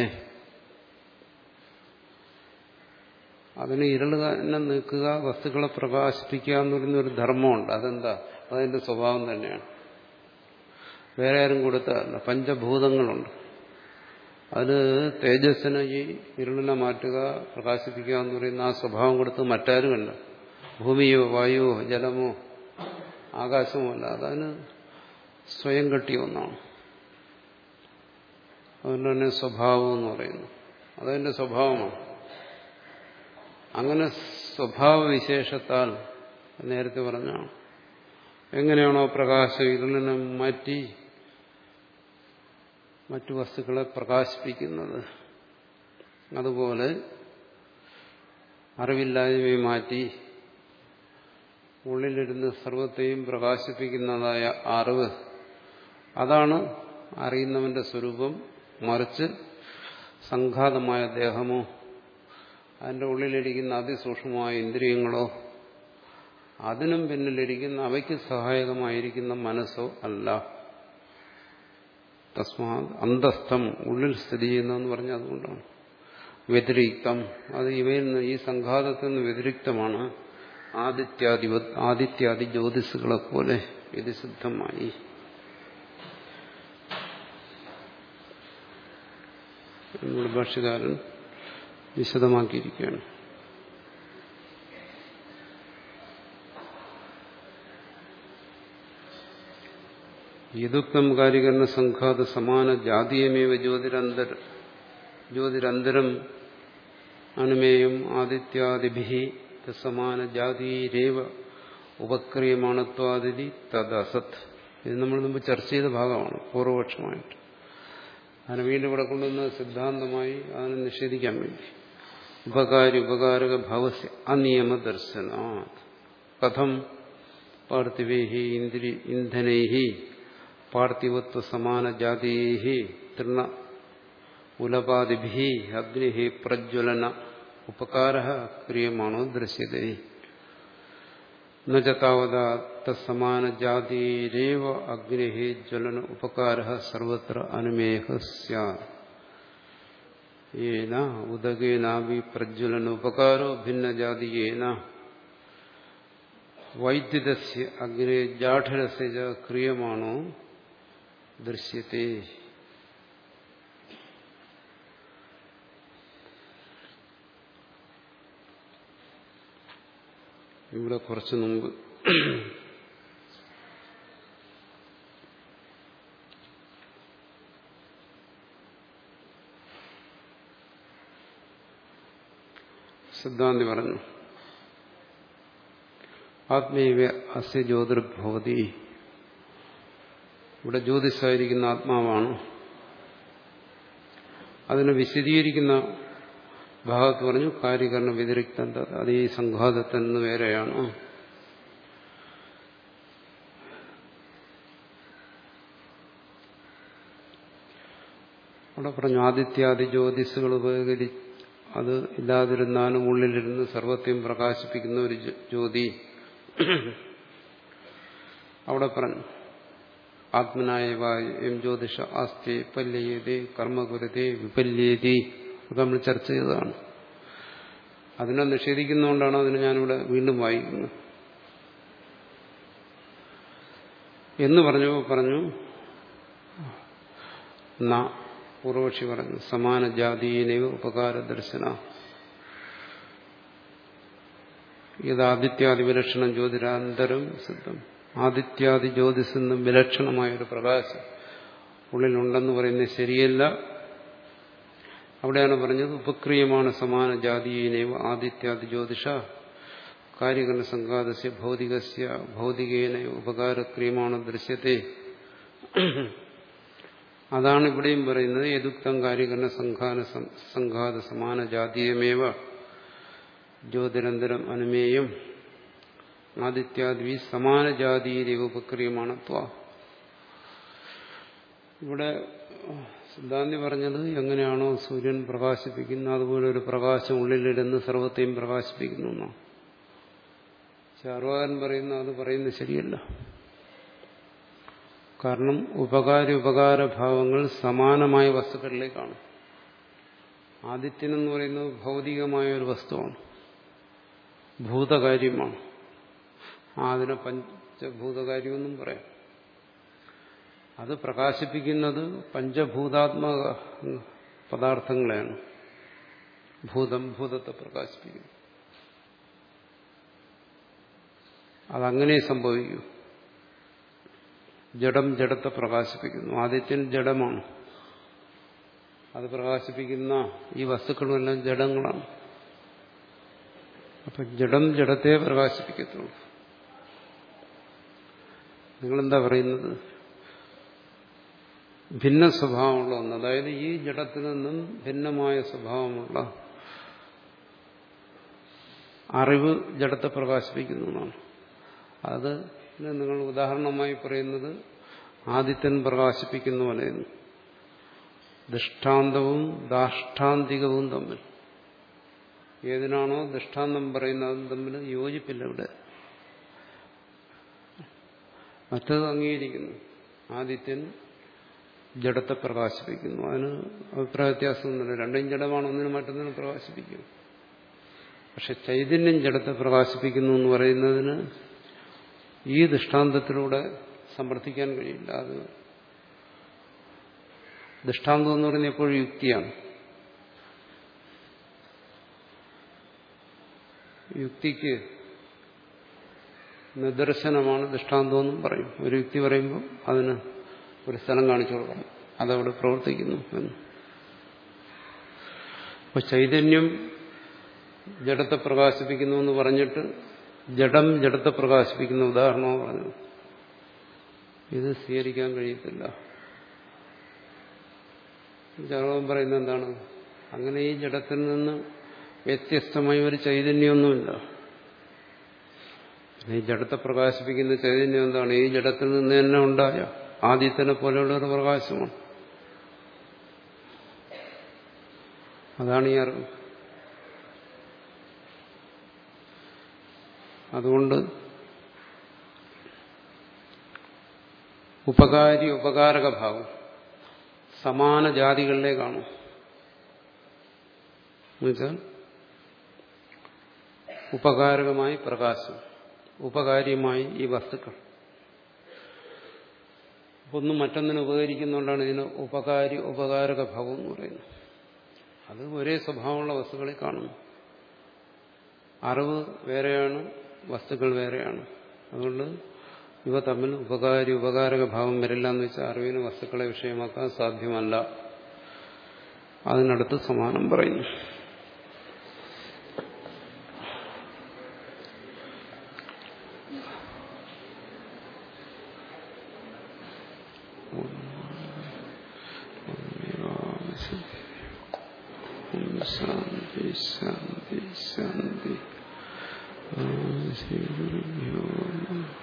അതിന് ഇരുള് തന്നെ നീക്കുക വസ്തുക്കളെ പ്രകാശിപ്പിക്കുക എന്ന് പറയുന്ന ഒരു ധർമ്മമുണ്ട് അതെന്താ അതിന്റെ സ്വഭാവം തന്നെയാണ് വേറെ ആരും കൊടുത്തതല്ല പഞ്ചഭൂതങ്ങളുണ്ട് അത് തേജസ്സിനെ ഈ ഇരുളിനെ മാറ്റുക പ്രകാശിപ്പിക്കുക എന്ന് പറയുന്ന ആ സ്വഭാവം കൊടുത്ത് മറ്റാരുമല്ല ഭൂമിയോ വായുവോ ജലമോ ആകാശമോ അല്ല അതതിന് സ്വയം കെട്ടിയ ഒന്നാണ് അതുകൊണ്ട് തന്നെ സ്വഭാവം എന്ന് പറയുന്നു അതതിന്റെ സ്വഭാവമാണ് അങ്ങനെ സ്വഭാവവിശേഷത്താൽ നേരത്തെ പറഞ്ഞാണ് എങ്ങനെയാണോ പ്രകാശം ഇരുളിനെ മാറ്റി മറ്റു വസ്തുക്കളെ പ്രകാശിപ്പിക്കുന്നത് അതുപോലെ അറിവില്ലായ്മയെ മാറ്റി ഉള്ളിലിരുന്ന് സർവത്തെയും പ്രകാശിപ്പിക്കുന്നതായ അറിവ് അതാണ് അറിയുന്നവന്റെ സ്വരൂപം മറിച്ച് സംഘാതമായ ദേഹമോ അതിൻ്റെ ഉള്ളിലിരിക്കുന്ന അതിസൂക്ഷ്മമായ ഇന്ദ്രിയങ്ങളോ അതിനും പിന്നിലിരിക്കുന്ന അവയ്ക്ക് സഹായകമായിരിക്കുന്ന മനസ്സോ അല്ല തസ്മാ അന്തസ്ഥം ഉള്ളിൽ സ്ഥിതി ചെയ്യുന്നതെന്ന് പറഞ്ഞാൽ അതുകൊണ്ടാണ് വ്യതിരിക്തം അത് ഇവയിൽ നിന്ന് ഈ സംഘാതത്തിൽ നിന്ന് വ്യതിരിക്തമാണ് ആദിത്യാദി ആദിത്യാദി ജ്യോതിസുകളെ പോലെ വ്യതിസിദ്ധമായി നമ്മുടെ ഭാഷകാരൻ വിശദമാക്കിയിരിക്കുകയാണ് യദുക്തം കാര്യകരണ സംഘാത സമാന ജാതീയമേവ ജ്യോതിരന്തര ജ്യോതിരന്തരം അനുമേയം ആദിത്യാദിഭി സമാന ജാതീരേവ ഉപക്രിയമാണത്വാദിതി തദസത് ഇത് നമ്മൾ മുമ്പ് ചർച്ച ചെയ്ത ഭാഗമാണ് പൂർവപക്ഷമായിട്ട് അതിനെ വീണ്ടും ഇവിടെ കൊണ്ടുവന്ന സിദ്ധാന്തമായി അതിനെ നിഷേധിക്കാൻ വേണ്ടി ഉപകാരി ഉപകാരക ഭാവസ്യ അനിയമ ദർശന കഥം പാർത്ഥിവൈഹി ഇന്ദ്രി ഇന്ധനൈഹി പാർത്ഥിവത്വ സമാന ജാതീഹി തൃണ ഉലപാദിഭി അഗ്നി പ്രജ്വലന ഉപകാര ക്രിയമാണോ ദൃശ്യത നവത തസമാന ജാതിരേവ അഗ്നി ജ്വലന ഉപകാര സർവത്ര അനുമേഹ സ്യേന ഉദകേനാവി പ്രജ്വലന ഉപകാരോ ഭിന്നജാതീയേന വൈദ്യുതസ്യ അഗ്നി ജാഠരസ്യ ക്രിയമാണോ ദൃശ്യത്തെ ഇവിടെ കുറച്ചു മുമ്പ് സിദ്ധാന്തി പറഞ്ഞു ആത്മീയ അസ്യ ജ്യോതിർഭവതി ഇവിടെ ജ്യോതിഷായിരിക്കുന്ന ആത്മാവാണ് അതിനെ വിശദീകരിക്കുന്ന ഭാഗത്ത് പറഞ്ഞു കാര്യകരണ വ്യതിരിക്ത അത് ഈ സംഘാതത്തിൽ നിന്ന് വേറെയാണ് അവിടെ പറഞ്ഞു ആദിത്യാദി ജ്യോതിസുകൾ ഉപകരി അത് ഇല്ലാതിരുന്നാലും ഉള്ളിലിരുന്ന് സർവത്തെയും പ്രകാശിപ്പിക്കുന്ന ഒരു ജ്യോതി അവിടെ പറഞ്ഞു ആത്മനായ എം ജ്യോതിഷ ആസ്തി പല്യതേ കർമ്മകുരതേ വിപല്യേതി അത് നമ്മൾ ചർച്ച ചെയ്തതാണ് അതിനെ നിഷേധിക്കുന്നതുകൊണ്ടാണ് അതിന് ഞാനിവിടെ വീണ്ടും വായിക്കുന്നത് എന്ന് പറഞ്ഞു പറഞ്ഞു ന പൂർവക്ഷി പറഞ്ഞു സമാന ജാതീനൈവ ഉപകാര ദർശന ഇത് ആദിത്യാദി വിലക്ഷണം ജ്യോതിരാന്തരം സിദ്ധം ആദിത്യാദി ജ്യോതിസിൽ നിന്നും വിലക്ഷണമായൊരു പ്രകാശം ഉള്ളിലുണ്ടെന്ന് പറയുന്നത് ശരിയല്ല അവിടെയാണ് പറഞ്ഞത് ഉപക്രിയമാണ് സമാന ജാതീയനേവ ആദിത്യാദി ജ്യോതിഷ കാര്യകരണ സംഘാതസ്യ ഭൗതികസ്യ ഭൗതികേന ഉപകാരക്രിയമാണ് ദൃശ്യത്തെ അതാണ് ഇവിടെയും പറയുന്നത് യദുക്തം കാര്യകരണ സംഘാന സംഘാത സമാന ജാതീയമേവ ജ്യോതിരന്തരം അനുമേയം ആദിത്യാദി സമാന ജാതീയ ഉപക്രിയമാണ് ത്വ ഇവിടെ സിദ്ധാന്തി പറഞ്ഞത് എങ്ങനെയാണോ സൂര്യൻ പ്രകാശിപ്പിക്കുന്നത് അതുപോലെ ഒരു പ്രകാശം ഉള്ളിലിരുന്ന് സർവത്തെയും പ്രകാശിപ്പിക്കുന്നു എന്നാണ് ചാർവാകൻ പറയുന്ന അത് പറയുന്നത് ശരിയല്ല കാരണം ഉപകാര ഉപകാര ഭാവങ്ങൾ സമാനമായ വസ്തുക്കളിലേക്കാണ് ആദിത്യനെന്ന് പറയുന്നത് ഭൗതികമായ ഒരു വസ്തുവാണ് ഭൂതകാര്യമാണ് അതിനെ പഞ്ചഭൂതകാര്യമെന്നും പറയാം അത് പ്രകാശിപ്പിക്കുന്നത് പഞ്ചഭൂതാത്മക പദാർത്ഥങ്ങളെയാണ് ഭൂതം ഭൂതത്തെ പ്രകാശിപ്പിക്കുന്നു അതങ്ങനെ സംഭവിക്കൂ ജഡം ജഡത്തെ പ്രകാശിപ്പിക്കുന്നു ആദിത്യൻ ജഡമാണ് അത് പ്രകാശിപ്പിക്കുന്ന ഈ വസ്തുക്കളുമെല്ലാം ജഡങ്ങളാണ് അപ്പൊ ജഡം ജഡത്തെ പ്രകാശിപ്പിക്കത്തുള്ളൂ നിങ്ങളെന്താ പറയുന്നത് ഭിന്ന സ്വഭാവമുള്ള ഒന്ന് അതായത് ഈ ജഡത്തിൽ നിന്നും ഭിന്നമായ സ്വഭാവമുള്ള അറിവ് ജഡത്തെ പ്രകാശിപ്പിക്കുന്നു എന്നാണ് അത് നിങ്ങൾ ഉദാഹരണമായി പറയുന്നത് ആദിത്യൻ പ്രകാശിപ്പിക്കുന്ന പോലെയെന്ന് ദൃഷ്ടാന്തവും ദാഷ്ടാന്തികവും തമ്മിൽ ഏതിനാണോ ദൃഷ്ടാന്തം പറയുന്നത് തമ്മിൽ യോജിപ്പില്ല ഇവിടെ മറ്റത് അംഗീകരിക്കുന്നു ആദിത്യൻ ജഡത്തെ പ്രകാശിപ്പിക്കുന്നു അതിന് അഭിപ്രായ വ്യത്യാസമൊന്നുമില്ല രണ്ടും ജഡമാണ് ഒന്നിനും മറ്റൊന്നിനും പ്രകാശിപ്പിക്കും പക്ഷെ ചൈതന്യം ജഡത്തെ പ്രകാശിപ്പിക്കുന്നു എന്ന് പറയുന്നതിന് ഈ ദൃഷ്ടാന്തത്തിലൂടെ സമർത്ഥിക്കാൻ കഴിയില്ല അത് ദൃഷ്ടാന്തം എന്ന് പറയുന്നത് എപ്പോഴും യുക്തിയാണ് യുക്തിക്ക് നിദർശനമാണ് ദൃഷ്ടാന്തമെന്നും പറയും ഒരു യുക്തി പറയുമ്പോൾ അതിന് ഒരു സ്ഥലം കാണിച്ചു കൊടുക്കണം അതവിടെ പ്രവർത്തിക്കുന്നു എന്ന് അപ്പൊ ചൈതന്യം ജഡത്തെ പ്രകാശിപ്പിക്കുന്നു എന്ന് പറഞ്ഞിട്ട് ജഡം ജഡത്തെ പ്രകാശിപ്പിക്കുന്ന ഉദാഹരണമാണ് പറഞ്ഞു ഇത് സ്വീകരിക്കാൻ കഴിയത്തില്ല ജാതകം പറയുന്നത് എന്താണ് അങ്ങനെ ഈ ജഡത്തിൽ നിന്ന് വ്യത്യസ്തമായ ഒരു ചൈതന്യമൊന്നുമില്ല ഈ ജഡത്തെ പ്രകാശിപ്പിക്കുന്ന ചൈതന്യം എന്താണ് ഈ ജഡത്തിൽ നിന്ന് തന്നെ ഉണ്ടായ ആദ്യത്തിനെ പോലെയുള്ള ഒരു പ്രകാശമാണ് അതാണ് ഈ അറിവ് അതുകൊണ്ട് ഉപകാരി ഉപകാരക ഭാവം സമാന ജാതികളിലേക്കാണ് എന്നുവെച്ചാൽ ഉപകാരകമായി പ്രകാശം ഉപകാര്യമായി ഈ വസ്തുക്കൾ ഒന്നും മറ്റൊന്നിനെ ഉപകരിക്കുന്നുകൊണ്ടാണ് ഇതിന് ഉപകാരി ഉപകാരക ഭാവം എന്ന് പറയുന്നത് അത് ഒരേ സ്വഭാവമുള്ള വസ്തുക്കളിൽ കാണുന്നു അറിവ് വേറെയാണ് വസ്തുക്കൾ വേറെയാണ് അതുകൊണ്ട് ഇവ തമ്മിൽ ഉപകാരി ഉപകാരക ഭാവം വരില്ല എന്ന് വെച്ചാൽ അറിവിന് വസ്തുക്കളെ വിഷയമാക്കാൻ സാധ്യമല്ല അതിനടുത്ത് സമാനം പറയുന്നു ശാന്തി ശാന്തി ശാന്തി ശ്രീ ഗുരുഭ്യോ